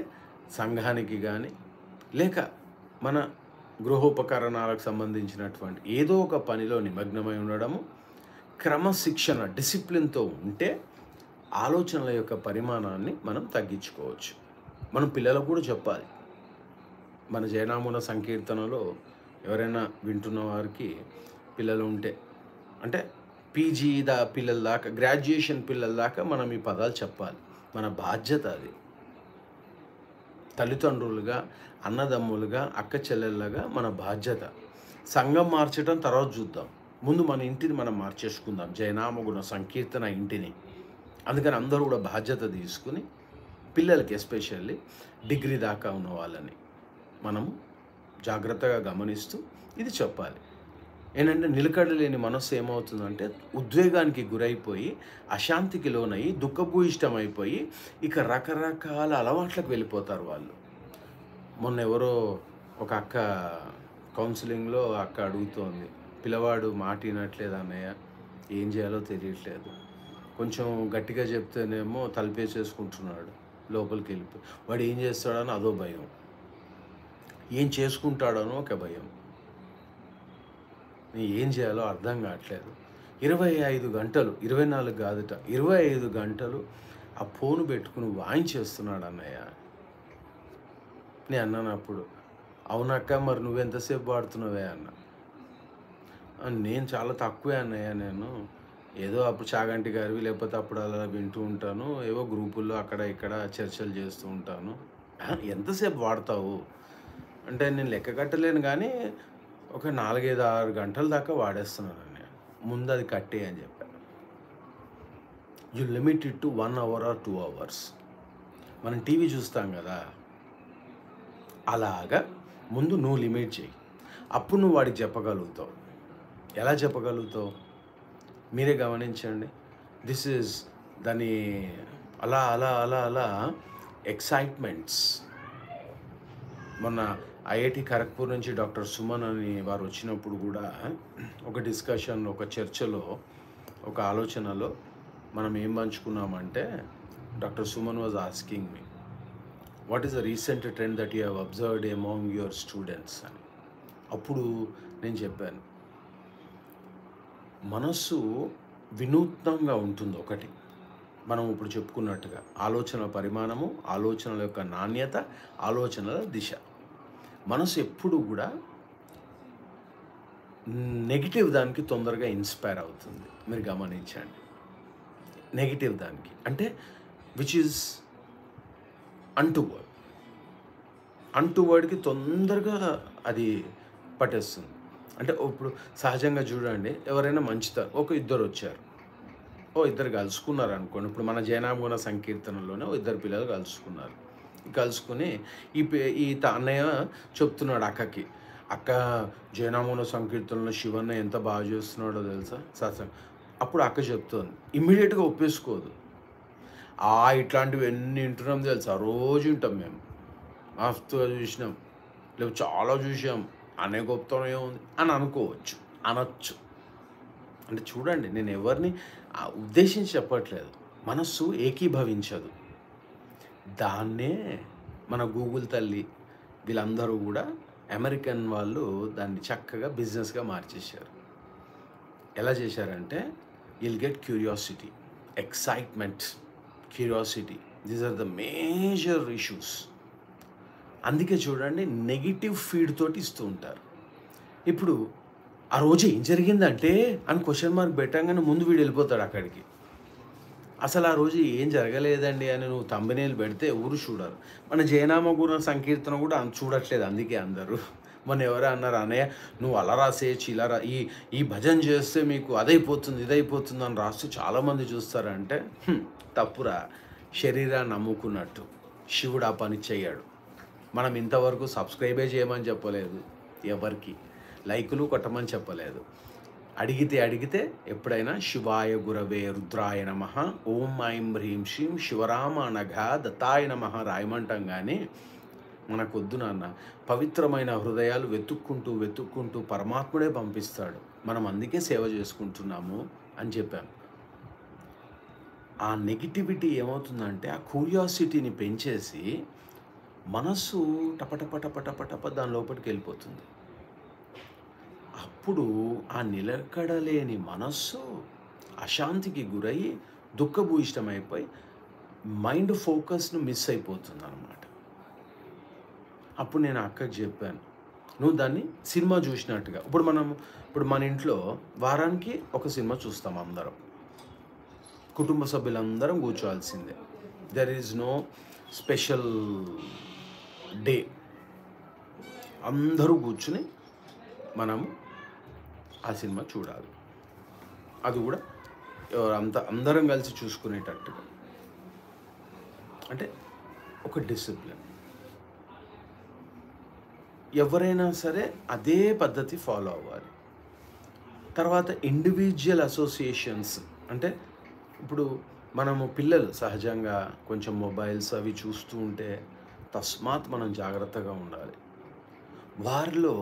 సంఘానికి కానీ లేక మన గృహోపకరణాలకు సంబంధించినటువంటి ఏదో ఒక పనిలో నిమగ్నమై ఉండడము క్రమశిక్షణ డిసిప్లిన్తో ఉంటే ఆలోచనల యొక్క పరిమాణాన్ని మనం తగ్గించుకోవచ్చు మనం పిల్లలకు కూడా చెప్పాలి మన జయనామున సంకీర్తనలో ఎవరైనా వింటున్న వారికి పిల్లలు ఉంటే అంటే పీజీ దా పిల్లల దాకా గ్రాడ్యుయేషన్ పిల్లల దాకా మనం ఈ పదాలు చెప్పాలి మన బాధ్యత అది తల్లిదండ్రులుగా అన్నదమ్ములుగా అక్క చెల్లెళ్ళగా మన బాధ్యత సంఘం మార్చడం తర్వాత చూద్దాం ముందు మన ఇంటిని మనం మార్చేసుకుందాం జయనామగుణ సంకీర్తన ఇంటిని అందుకని అందరూ కూడా బాధ్యత తీసుకుని పిల్లలకి ఎస్పెషల్లీ డిగ్రీ దాకా ఉన్న వాళ్ళని మనము జాగ్రత్తగా గమనిస్తూ ఇది చెప్పాలి ఏంటంటే నిలకడ లేని మనస్సు ఏమవుతుందంటే ఉద్వేగానికి గురైపోయి అశాంతికి లోనయ్యి దుఃఖభూయిష్టమైపోయి ఇక రకరకాల అలవాట్లకు వెళ్ళిపోతారు వాళ్ళు మొన్న ఎవరో ఒక అక్క కౌన్సిలింగ్లో అక్క అడుగుతోంది పిల్లవాడు మాట వినట్లేదు అన్నయ్య ఏం చేయాలో తెలియట్లేదు కొంచెం గట్టిగా చెప్తేనేమో తలపేసేసుకుంటున్నాడు లోపలికి వెళ్ళిపోయి వాడు ఏం చేస్తాడని అదో భయం ఏం చేసుకుంటాడనో ఒక భయం నేను ఏం చేయాలో అర్థం కావట్లేదు ఇరవై ఐదు గంటలు ఇరవై నాలుగు కాదుట ఇరవై ఐదు గంటలు ఆ ఫోన్ పెట్టుకుని వాయించేస్తున్నాడు అన్నయ్య నేను అన్నాను అప్పుడు అవునక్క మరి నువ్వెంతసేపు వాడుతున్నావే అన్న "ఆ, నేను చాలా తక్కువే అన్నయ్య నేను ఏదో అప్పుడు చాగంటి గారివి లేకపోతే అప్పుడు అలా వింటూ ఉంటాను ఏవో గ్రూపుల్లో అక్కడ ఇక్కడ చర్చలు చేస్తూ ఉంటాను "ఆ, ఎంతసేపు వాడతావు అంటే నేను లెక్క కట్టలేను కానీ ఒక నాలుగైదు ఆరు గంటల దాకా వాడేస్తున్నాను నేను ముందు అది కట్టే అని చెప్పాను you limit it to one hour or two hours మనం టీవీ చూస్తాం కదా అలాగా ముందు నువ్వు లిమిట్ చేయి అప్పుడు నువ్వు వాడికి చెప్పగలుగుతావు ఎలా చెప్పగలుగుతావు మీరే గమనించండి దిస్ ఈజ్ దాని అలా అలా అలా అలా ఎక్సైట్మెంట్స్ మొన్న ఐఐటి ఖరగ్పూర్ నుంచి డాక్టర్ సుమన్ అని వారు వచ్చినప్పుడు కూడా ఒక డిస్కషన్ ఒక చర్చలో ఒక ఆలోచనలో మనం ఏం పంచుకున్నామంటే doctor Suman was asking me what is the recent trend that you have observed among your students అని అప్పుడు నేను చెప్పాను మనస్సు వినూత్నంగా ఉంటుంది ఒకటి మనం ఇప్పుడు చెప్పుకున్నట్టుగా ఆలోచనల పరిమాణము ఆలోచనల యొక్క నాణ్యత ఆలోచనల దిశ మనసు ఎప్పుడు కూడా నెగిటివ్ దానికి తొందరగా ఇన్స్పైర్ అవుతుంది మీరు గమనించండి నెగిటివ్ దానికి అంటే విచ్ ఈజ్ అంటు వర్డ్ అంటు వర్డ్కి తొందరగా అది పట్టేస్తుంది అంటే ఇప్పుడు సహజంగా చూడండి ఎవరైనా మంచితారు ఒక ఇద్దరు వచ్చారు ఓ ఇద్దరు కలుసుకున్నారు అనుకోండి ఇప్పుడు మన జయనామగుణ సంకీర్తనలోనే ఓ ఇద్దరు పిల్లలు కలుసుకున్నారు కలుసుకుని ఈ పే- ఈ త- అన్నయ్య చెప్తున్నాడు అక్కకి అక్క జయనామగుణ సంకీర్తనలో శివన్న ఎంత బాగా చేస్తున్నాడో తెలుసా సత్సంగ్ అప్పుడు అక్క చెప్తోంది ఇమ్మీడియట్గా ఒప్పేసుకోదు ఆ ఇట్లాంటివి ఎన్ని వింటున్నాం తెలుసా రోజు వింటాం మేము మస్తుగా చూసినాం లేవు చాలా చూసాం అనే గొప్పతనం ఏముంది అని అనుకోవచ్చు అనొచ్చు అంటే చూడండి నేను ఎవరిని ఆ ఉద్దేశించి చెప్పట్లేదు మనస్సు ఏకీభవించదు దాన్నే మన గూగుల్ తల్లి వీళ్ళందరూ కూడా అమెరికన్ వాళ్ళు దాన్ని చక్కగా బిజినెస్గా మార్చేశారు ఎలా చేశారంటే will get curiosity excitement curiosity these are the major issues అందుకే చూడండి నెగిటివ్ ఫీడ్ తోటి ఇస్తూ ఉంటారు ఇప్పుడు ఆ రోజు ఏం జరిగిందంటే అని క్వశ్చన్ మార్క్ పెట్టంగానే ముందు వీడు వెళ్ళిపోతాడు అక్కడికి అసలు ఆ రోజు ఏం జరగలేదండి అని నువ్వు తంబనేలు పెడితే ఎవరు చూడరు మన జయనామ గుణ సంకీర్తన కూడా అం- చూడట్లేదు అందుకే అందరూ మొన్న ఎవరో అన్నారు అన్నయ్య నువ్వు అలా రాసేయచ్చు ఇలా రా ఈ ఈ భజన చేస్తే మీకు అదైపోతుంది ఇదైపోతుంది అని రాస్తే చాలామంది చూస్తారంటే "హ్మ్, తప్పురా శరీరాన్ని నమ్ముకున్నట్టు శివుడు ఆ పని చెయ్యాడు మనం ఇంతవరకు సబ్స్క్రైబే చేయమని చెప్పలేదు ఎవరికి లైకులు కొట్టమని చెప్పలేదు అడిగితే అడిగితే ఎప్పుడైనా శివాయ గురవే రుద్రాయ నమ ఓం ఐం హ్రీం శ్రీం శివరామ నఘ దత్తాయ నమ రాయమంటాం కానీ మనకొద్దు నాన్న పవిత్రమైన హృదయాలు వెతుక్కుంటూ వెతుక్కుంటూ పరమాత్ముడే పంపిస్తాడు మనం అందుకే సేవ చేసుకుంటున్నాము అని చెప్పాను ఆ నెగిటివిటీ ఏమవుతుందంటే ఆ క్యూరియాసిటీని పెంచేసి మనస్సు టపటప టపటప టప దాని లోపలికి వెళ్ళిపోతుంది అప్పుడు ఆ నిలకడలేని మనస్సు అశాంతికి గురయ్యి దుఃఖభూయిష్టమైపోయి మైండ్ ఫోకస్ను మిస్ అయిపోతుంది అనమాట అప్పుడు నేను అక్కకి చెప్పాను నువ్వు దాన్ని సినిమా చూసినట్టుగా ఇప్పుడు మనం ఇప్పుడు మన ఇంట్లో వారానికి ఒక సినిమా చూస్తాం అందరం కుటుంబ సభ్యులందరం కూర్చోవాల్సిందే there is no special day అందరూ కూర్చుని మనం ఆ సినిమా చూడాలి అది కూడా ఎవరు అంత అందరం కలిసి చూసుకునేటట్టుగా అంటే ఒక డిసిప్లిన్ ఎవరైనా సరే అదే పద్ధతి ఫాలో అవ్వాలి తర్వాత ఇండివిజువల్ అసోసియేషన్స్ అంటే ఇప్పుడు మనము పిల్లలు సహజంగా కొంచెం మొబైల్స్ అవి చూస్తూ ఉంటే తస్మాత్ మనం జాగ్రత్తగా ఉండాలి వారిలో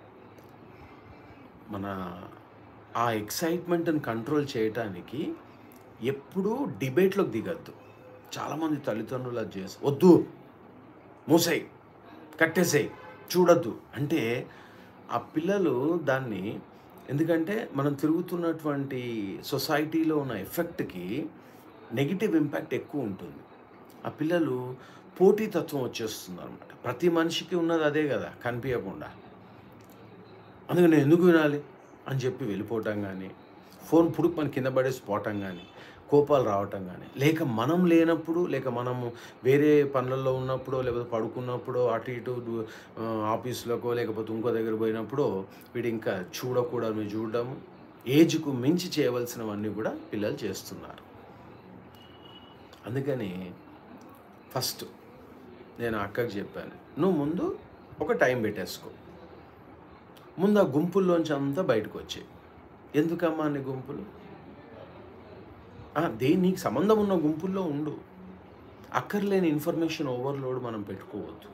మన ఆ ఎక్సైట్మెంట్ని కంట్రోల్ చేయటానికి ఎప్పుడూ డిబేట్లోకి దిగద్దు చాలామంది తల్లిదండ్రులు అది చేసి వద్దు మూసేయి కట్టేసేయి చూడొద్దు అంటే ఆ పిల్లలు దాన్ని ఎందుకంటే మనం తిరుగుతున్నటువంటి సొసైటీలో ఉన్న ఎఫెక్ట్కి నెగిటివ్ ఇంపాక్ట్ ఎక్కువ ఉంటుంది ఆ పిల్లలు పోటీతత్వం వచ్చేస్తుంది అనమాట ప్రతి మనిషికి ఉన్నది అదే కదా కనిపించకుండా అందుకని నేను ఎందుకు వినాలి అని చెప్పి వెళ్ళిపోవటం కానీ ఫోన్ పుడుకు మన కింద పడేసి పోవటం కానీ కోపాలు రావటం కానీ లేక మనం లేనప్పుడు లేక మనము వేరే పనులలో ఉన్నప్పుడు లేకపోతే పడుకున్నప్పుడు అటు ఇటు దు- ఆ, ఆఫీసులకో లేకపోతే ఇంకో దగ్గర పోయినప్పుడు వీడు ఇంకా చూడకూడదు చూడడం ఏజ్కు మించి చేయవలసినవన్నీ కూడా పిల్లలు చేస్తున్నారు అందుకని ఫస్ట్ నేను అక్కకి చెప్పాను నువ్వు ముందు ఒక టైం పెట్టేసుకో ముందు ఆ గుంపుల్లోంచి అంతా బయటకు వచ్చాయి ఎందుకమ్మా అన్ని గుంపులు ఆ, దే నీకు సంబంధం ఉన్న గుంపుల్లో ఉండు అక్కర్లేని ఇన్ఫర్మేషన్ ఓవర్లోడ్ మనం పెట్టుకోవద్దు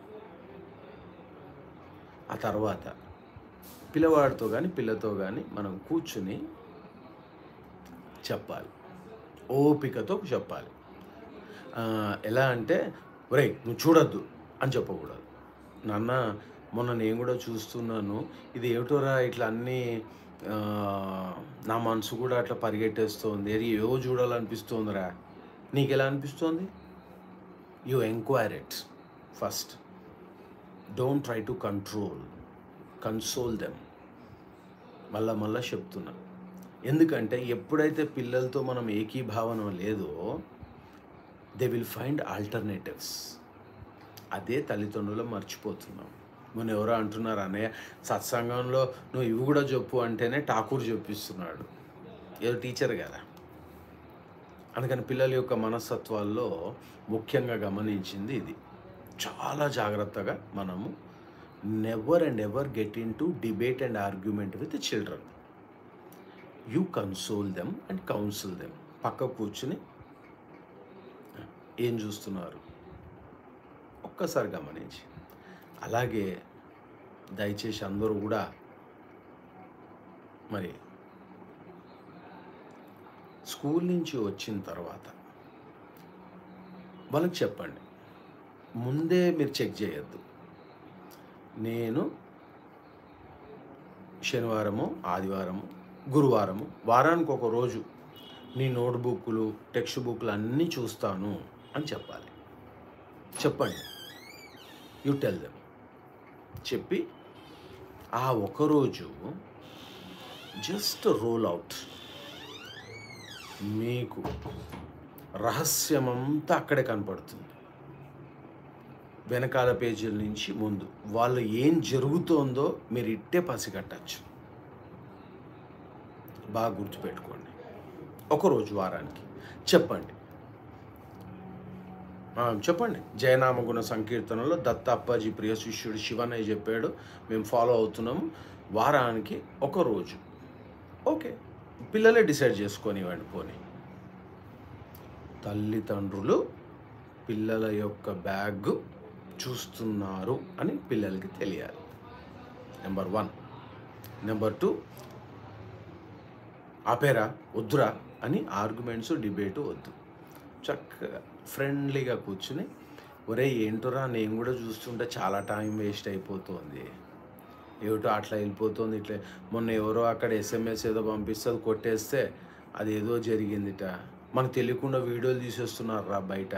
ఆ తర్వాత పిల్లవాడితో కానీ పిల్లతో కానీ మనం కూర్చుని చెప్పాలి ఓపికతో చెప్పాలి ఆ, ఎలా అంటే ఒరేయ్ నువ్వు చూడొద్దు అని చెప్పకూడదు నాన్న మొన్న నేను కూడా చూస్తున్నాను ఇది ఏమిటోరా ఇట్లా అన్నీ ఆ, నా మనసు కూడా అట్లా పరిగెట్టేస్తోంది అది ఏవో చూడాలనిపిస్తోందిరా నీకు ఎలా అనిపిస్తోంది you enquire it first don't try to control console them మళ్ళా మళ్ళా చెప్తున్నా ఎందుకంటే ఎప్పుడైతే పిల్లలతో మనం ఏకీభావన లేదో దే విల్ ఫైండ్ ఆల్టర్నేటివ్స్ అదే తల్లిదండ్రులు మర్చిపోతున్నాం మొన్న ఎవరో అంటున్నారు అన్నయ్య సత్సంగంలో నువ్వు ఇవి కూడా చెప్పు అంటేనే ఠాకూర్ చెప్పిస్తున్నాడు ఏదో టీచర్ కదా అందుకని పిల్లల యొక్క మనస్తత్వాల్లో ముఖ్యంగా గమనించింది ఇది చాలా జాగ్రత్తగా మనము never and ever get in to debate and argument with children you console them and council them పక్క కూర్చుని ఏం చూస్తున్నారు ఒక్కసారి గమనించి అలాగే దయచేసి అందరూ కూడా మరి స్కూల్ నుంచి వచ్చిన తర్వాత వాళ్ళకి చెప్పండి ముందే మీరు చెక్ చేయొద్దు నేను శనివారము ఆదివారము గురువారము వారానికి ఒక రోజు నీ నోట్బుక్లు టెక్స్ట్ బుక్లు అన్నీ చూస్తాను అని చెప్పాలి చెప్పండి యు టెల్ దెమ్ చెప్పి ఆ ఒకరోజు జస్ట్ రోల్ అవుట్ మీకు రహస్యమంతా అక్కడే కనపడుతుంది వెనకాల పేజీల నుంచి ముందు వాళ్ళు ఏం జరుగుతోందో మీరు ఇట్టే పసిగట్టచ్చు బాగా గుర్తుపెట్టుకోండి ఒకరోజు వారానికి చెప్పండి ఆ, చెప్పండి జయనామ గుణ సంకీర్తనలో దత్త అప్పాజీ ప్రియ శిష్యుడు శివనయ్య చెప్పాడు మేము ఫాలో అవుతున్నాము వారానికి ఒక రోజు ఓకే పిల్లలే డిసైడ్ చేసుకొనివ్వండి పోనీ తల్లిదండ్రులు పిల్లల యొక్క బ్యాగ్ చూస్తున్నారు అని పిల్లలకి తెలియాలి నెంబర్ వన్ నెంబర్ టూ ఆపేరా వద్దురా అని ఆర్గ్యుమెంట్స్ డిబేటు వద్దు చక్కగా ఫ్రెండ్లీగా కూర్చుని ఒరే ఏంటోరా నేను కూడా చూస్తుంటే చాలా టైం వేస్ట్ అయిపోతుంది ఏమిటో అట్లా వెళ్ళిపోతుంది ఇట్లా మొన్న ఎవరో అక్కడ ఎస్ఎంఎస్ ఏదో పంపిస్తుంది కొట్టేస్తే అది ఏదో జరిగిందిట మనకు తెలియకుండా వీడియోలు తీసేస్తున్నారు రా బయట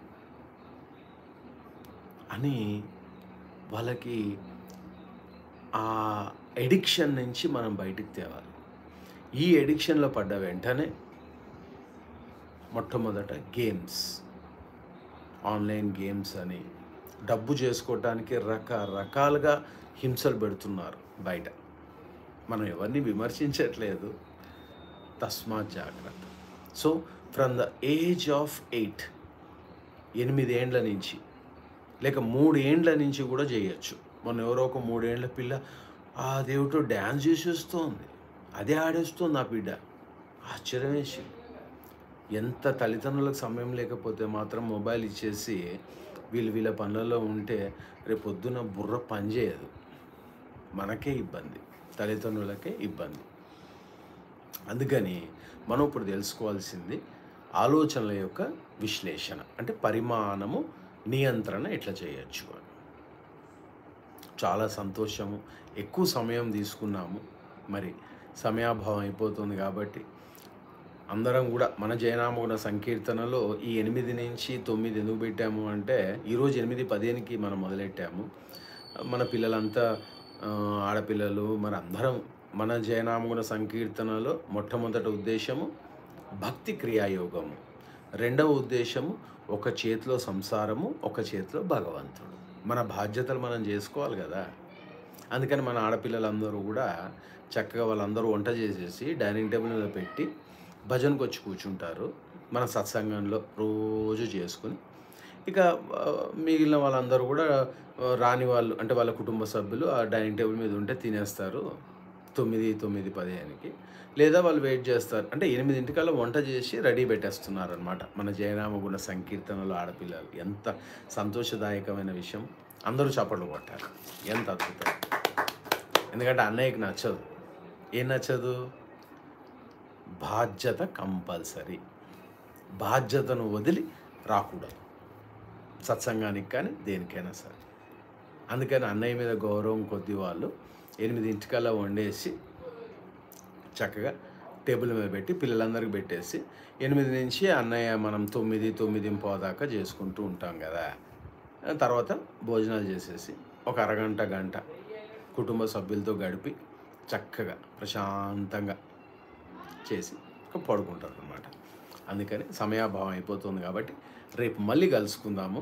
అని వాళ్ళకి ఆ ఎడిక్షన్ నుంచి మనం బయటికి తేవాలి ఈ ఎడిక్షన్లో పడ్డ వెంటనే మొట్టమొదట గేమ్స్ ఆన్లైన్ గేమ్స్ అని డబ్బు చేసుకోవటానికి రకరకాలుగా హింసలు పెడుతున్నారు బయట మనం ఎవరిని విమర్శించట్లేదు తస్మాత్ జాగ్రత్త so from the age of eight ఎనిమిదేండ్ల నుంచి లేక మూడేండ్ల నుంచి కూడా చేయొచ్చు మొన్న ఎవరో ఒక మూడేండ్ల పిల్ల ఆ దేవుడు డ్యాన్స్ చేసేస్తోంది అదే ఆడేస్తోంది ఆ బిడ్డ ఆశ్చర్యం వేసింది ఎంత తల్లిదండ్రులకు సమయం లేకపోతే మాత్రం మొబైల్ ఇచ్చేసి వీళ్ళు వీళ్ళ పనులలో ఉంటే రేపు పొద్దున బుర్ర పనిచేయదు మనకే ఇబ్బంది తల్లిదండ్రులకే ఇబ్బంది అందుకని మనం ఇప్పుడు తెలుసుకోవాల్సింది ఆలోచనల యొక్క విశ్లేషణ అంటే పరిమాణము నియంత్రణ ఎట్లా చేయొచ్చు అని చాలా సంతోషము ఎక్కువ సమయం తీసుకున్నాము మరి సమయాభావం అయిపోతుంది కాబట్టి అందరం కూడా మన జయనామగుణ సంకీర్తనలో ఈ ఎనిమిది నుంచి తొమ్మిది ఎందుకు పెట్టాము అంటే ఈరోజు ఎనిమిది పదిహేనుకి మనం మొదలెట్టాము మన పిల్లలంతా ఆ, ఆడపిల్లలు మరి అందరం మన జయనామగుణ సంకీర్తనలో మొట్టమొదటి ఉద్దేశము భక్తి క్రియాయోగము రెండవ ఉద్దేశము ఒక చేతిలో సంసారము ఒక చేతిలో భగవంతుడు మన బాధ్యతలు మనం చేసుకోవాలి కదా అందుకని మన ఆడపిల్లలందరూ కూడా చక్కగా వాళ్ళందరూ వంట చేసేసి డైనింగ్ టేబుల్ మీద పెట్టి భజనకు వచ్చి కూర్చుంటారు మన సత్సంగంలో రోజు చేసుకుని ఇక ఆ, మిగిలిన వాళ్ళందరూ కూడా ఆ, రాని వాళ్ళు అంటే వాళ్ళ కుటుంబ సభ్యులు ఆ డైనింగ్ టేబుల్ మీద ఉంటే తినేస్తారు తొమ్మిది తొమ్మిది పదిహేనుకి లేదా వాళ్ళు వెయిట్ చేస్తారు అంటే ఎనిమిదింటికల్లా వంట చేసి రెడీ పెట్టేస్తున్నారు అనమాట మన జయనామ గుణ సంకీర్తనలో ఆడపిల్లలు ఎంత సంతోషదాయకమైన విషయం అందరూ చప్పట్లు కొట్టారు ఎంత అద్భుతం ఎందుకంటే అన్నయ్యకి నచ్చదు ఏం నచ్చదు బాధ్యత కంపల్సరీ బాధ్యతను వదిలి రాకూడదు సత్సంగానికి కానీ దేనికైనా సరే అందుకని అన్నయ్య మీద గౌరవం కొద్ది వాళ్ళు ఎనిమిదింటికల్లా వండేసి చక్కగా టేబుల్ మీద పెట్టి పిల్లలందరికీ పెట్టేసి ఎనిమిది నుంచి అన్నయ్య మనం తొమ్మిది తొమ్మిది దాకా చేసుకుంటూ ఉంటాం కదా తర్వాత భోజనాలు చేసేసి ఒక అరగంట గంట కుటుంబ సభ్యులతో గడిపి చక్కగా ప్రశాంతంగా చేసి ఇక పడుకుంటారు అనమాట అందుకని సమయాభావం అయిపోతుంది కాబట్టి రేపు మళ్ళీ కలుసుకుందాము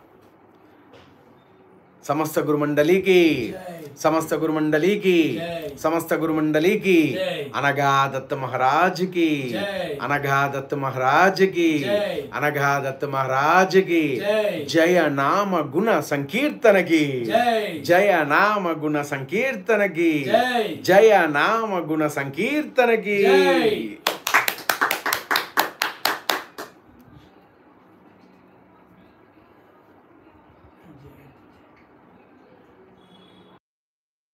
సమస్త గురుమండలికి సమస్త గురుమండలికి సమస్త గురుమండలికి అనగా దత్త మహారాజుకి అనగా దత్త మహారాజుకి అనగా దత్త మహారాజుకి జయ నామ గుణ సంకీర్తనకి జయ నామ గుణ సంకీర్తనకి జయ నామ గుణ సంకీర్తనకి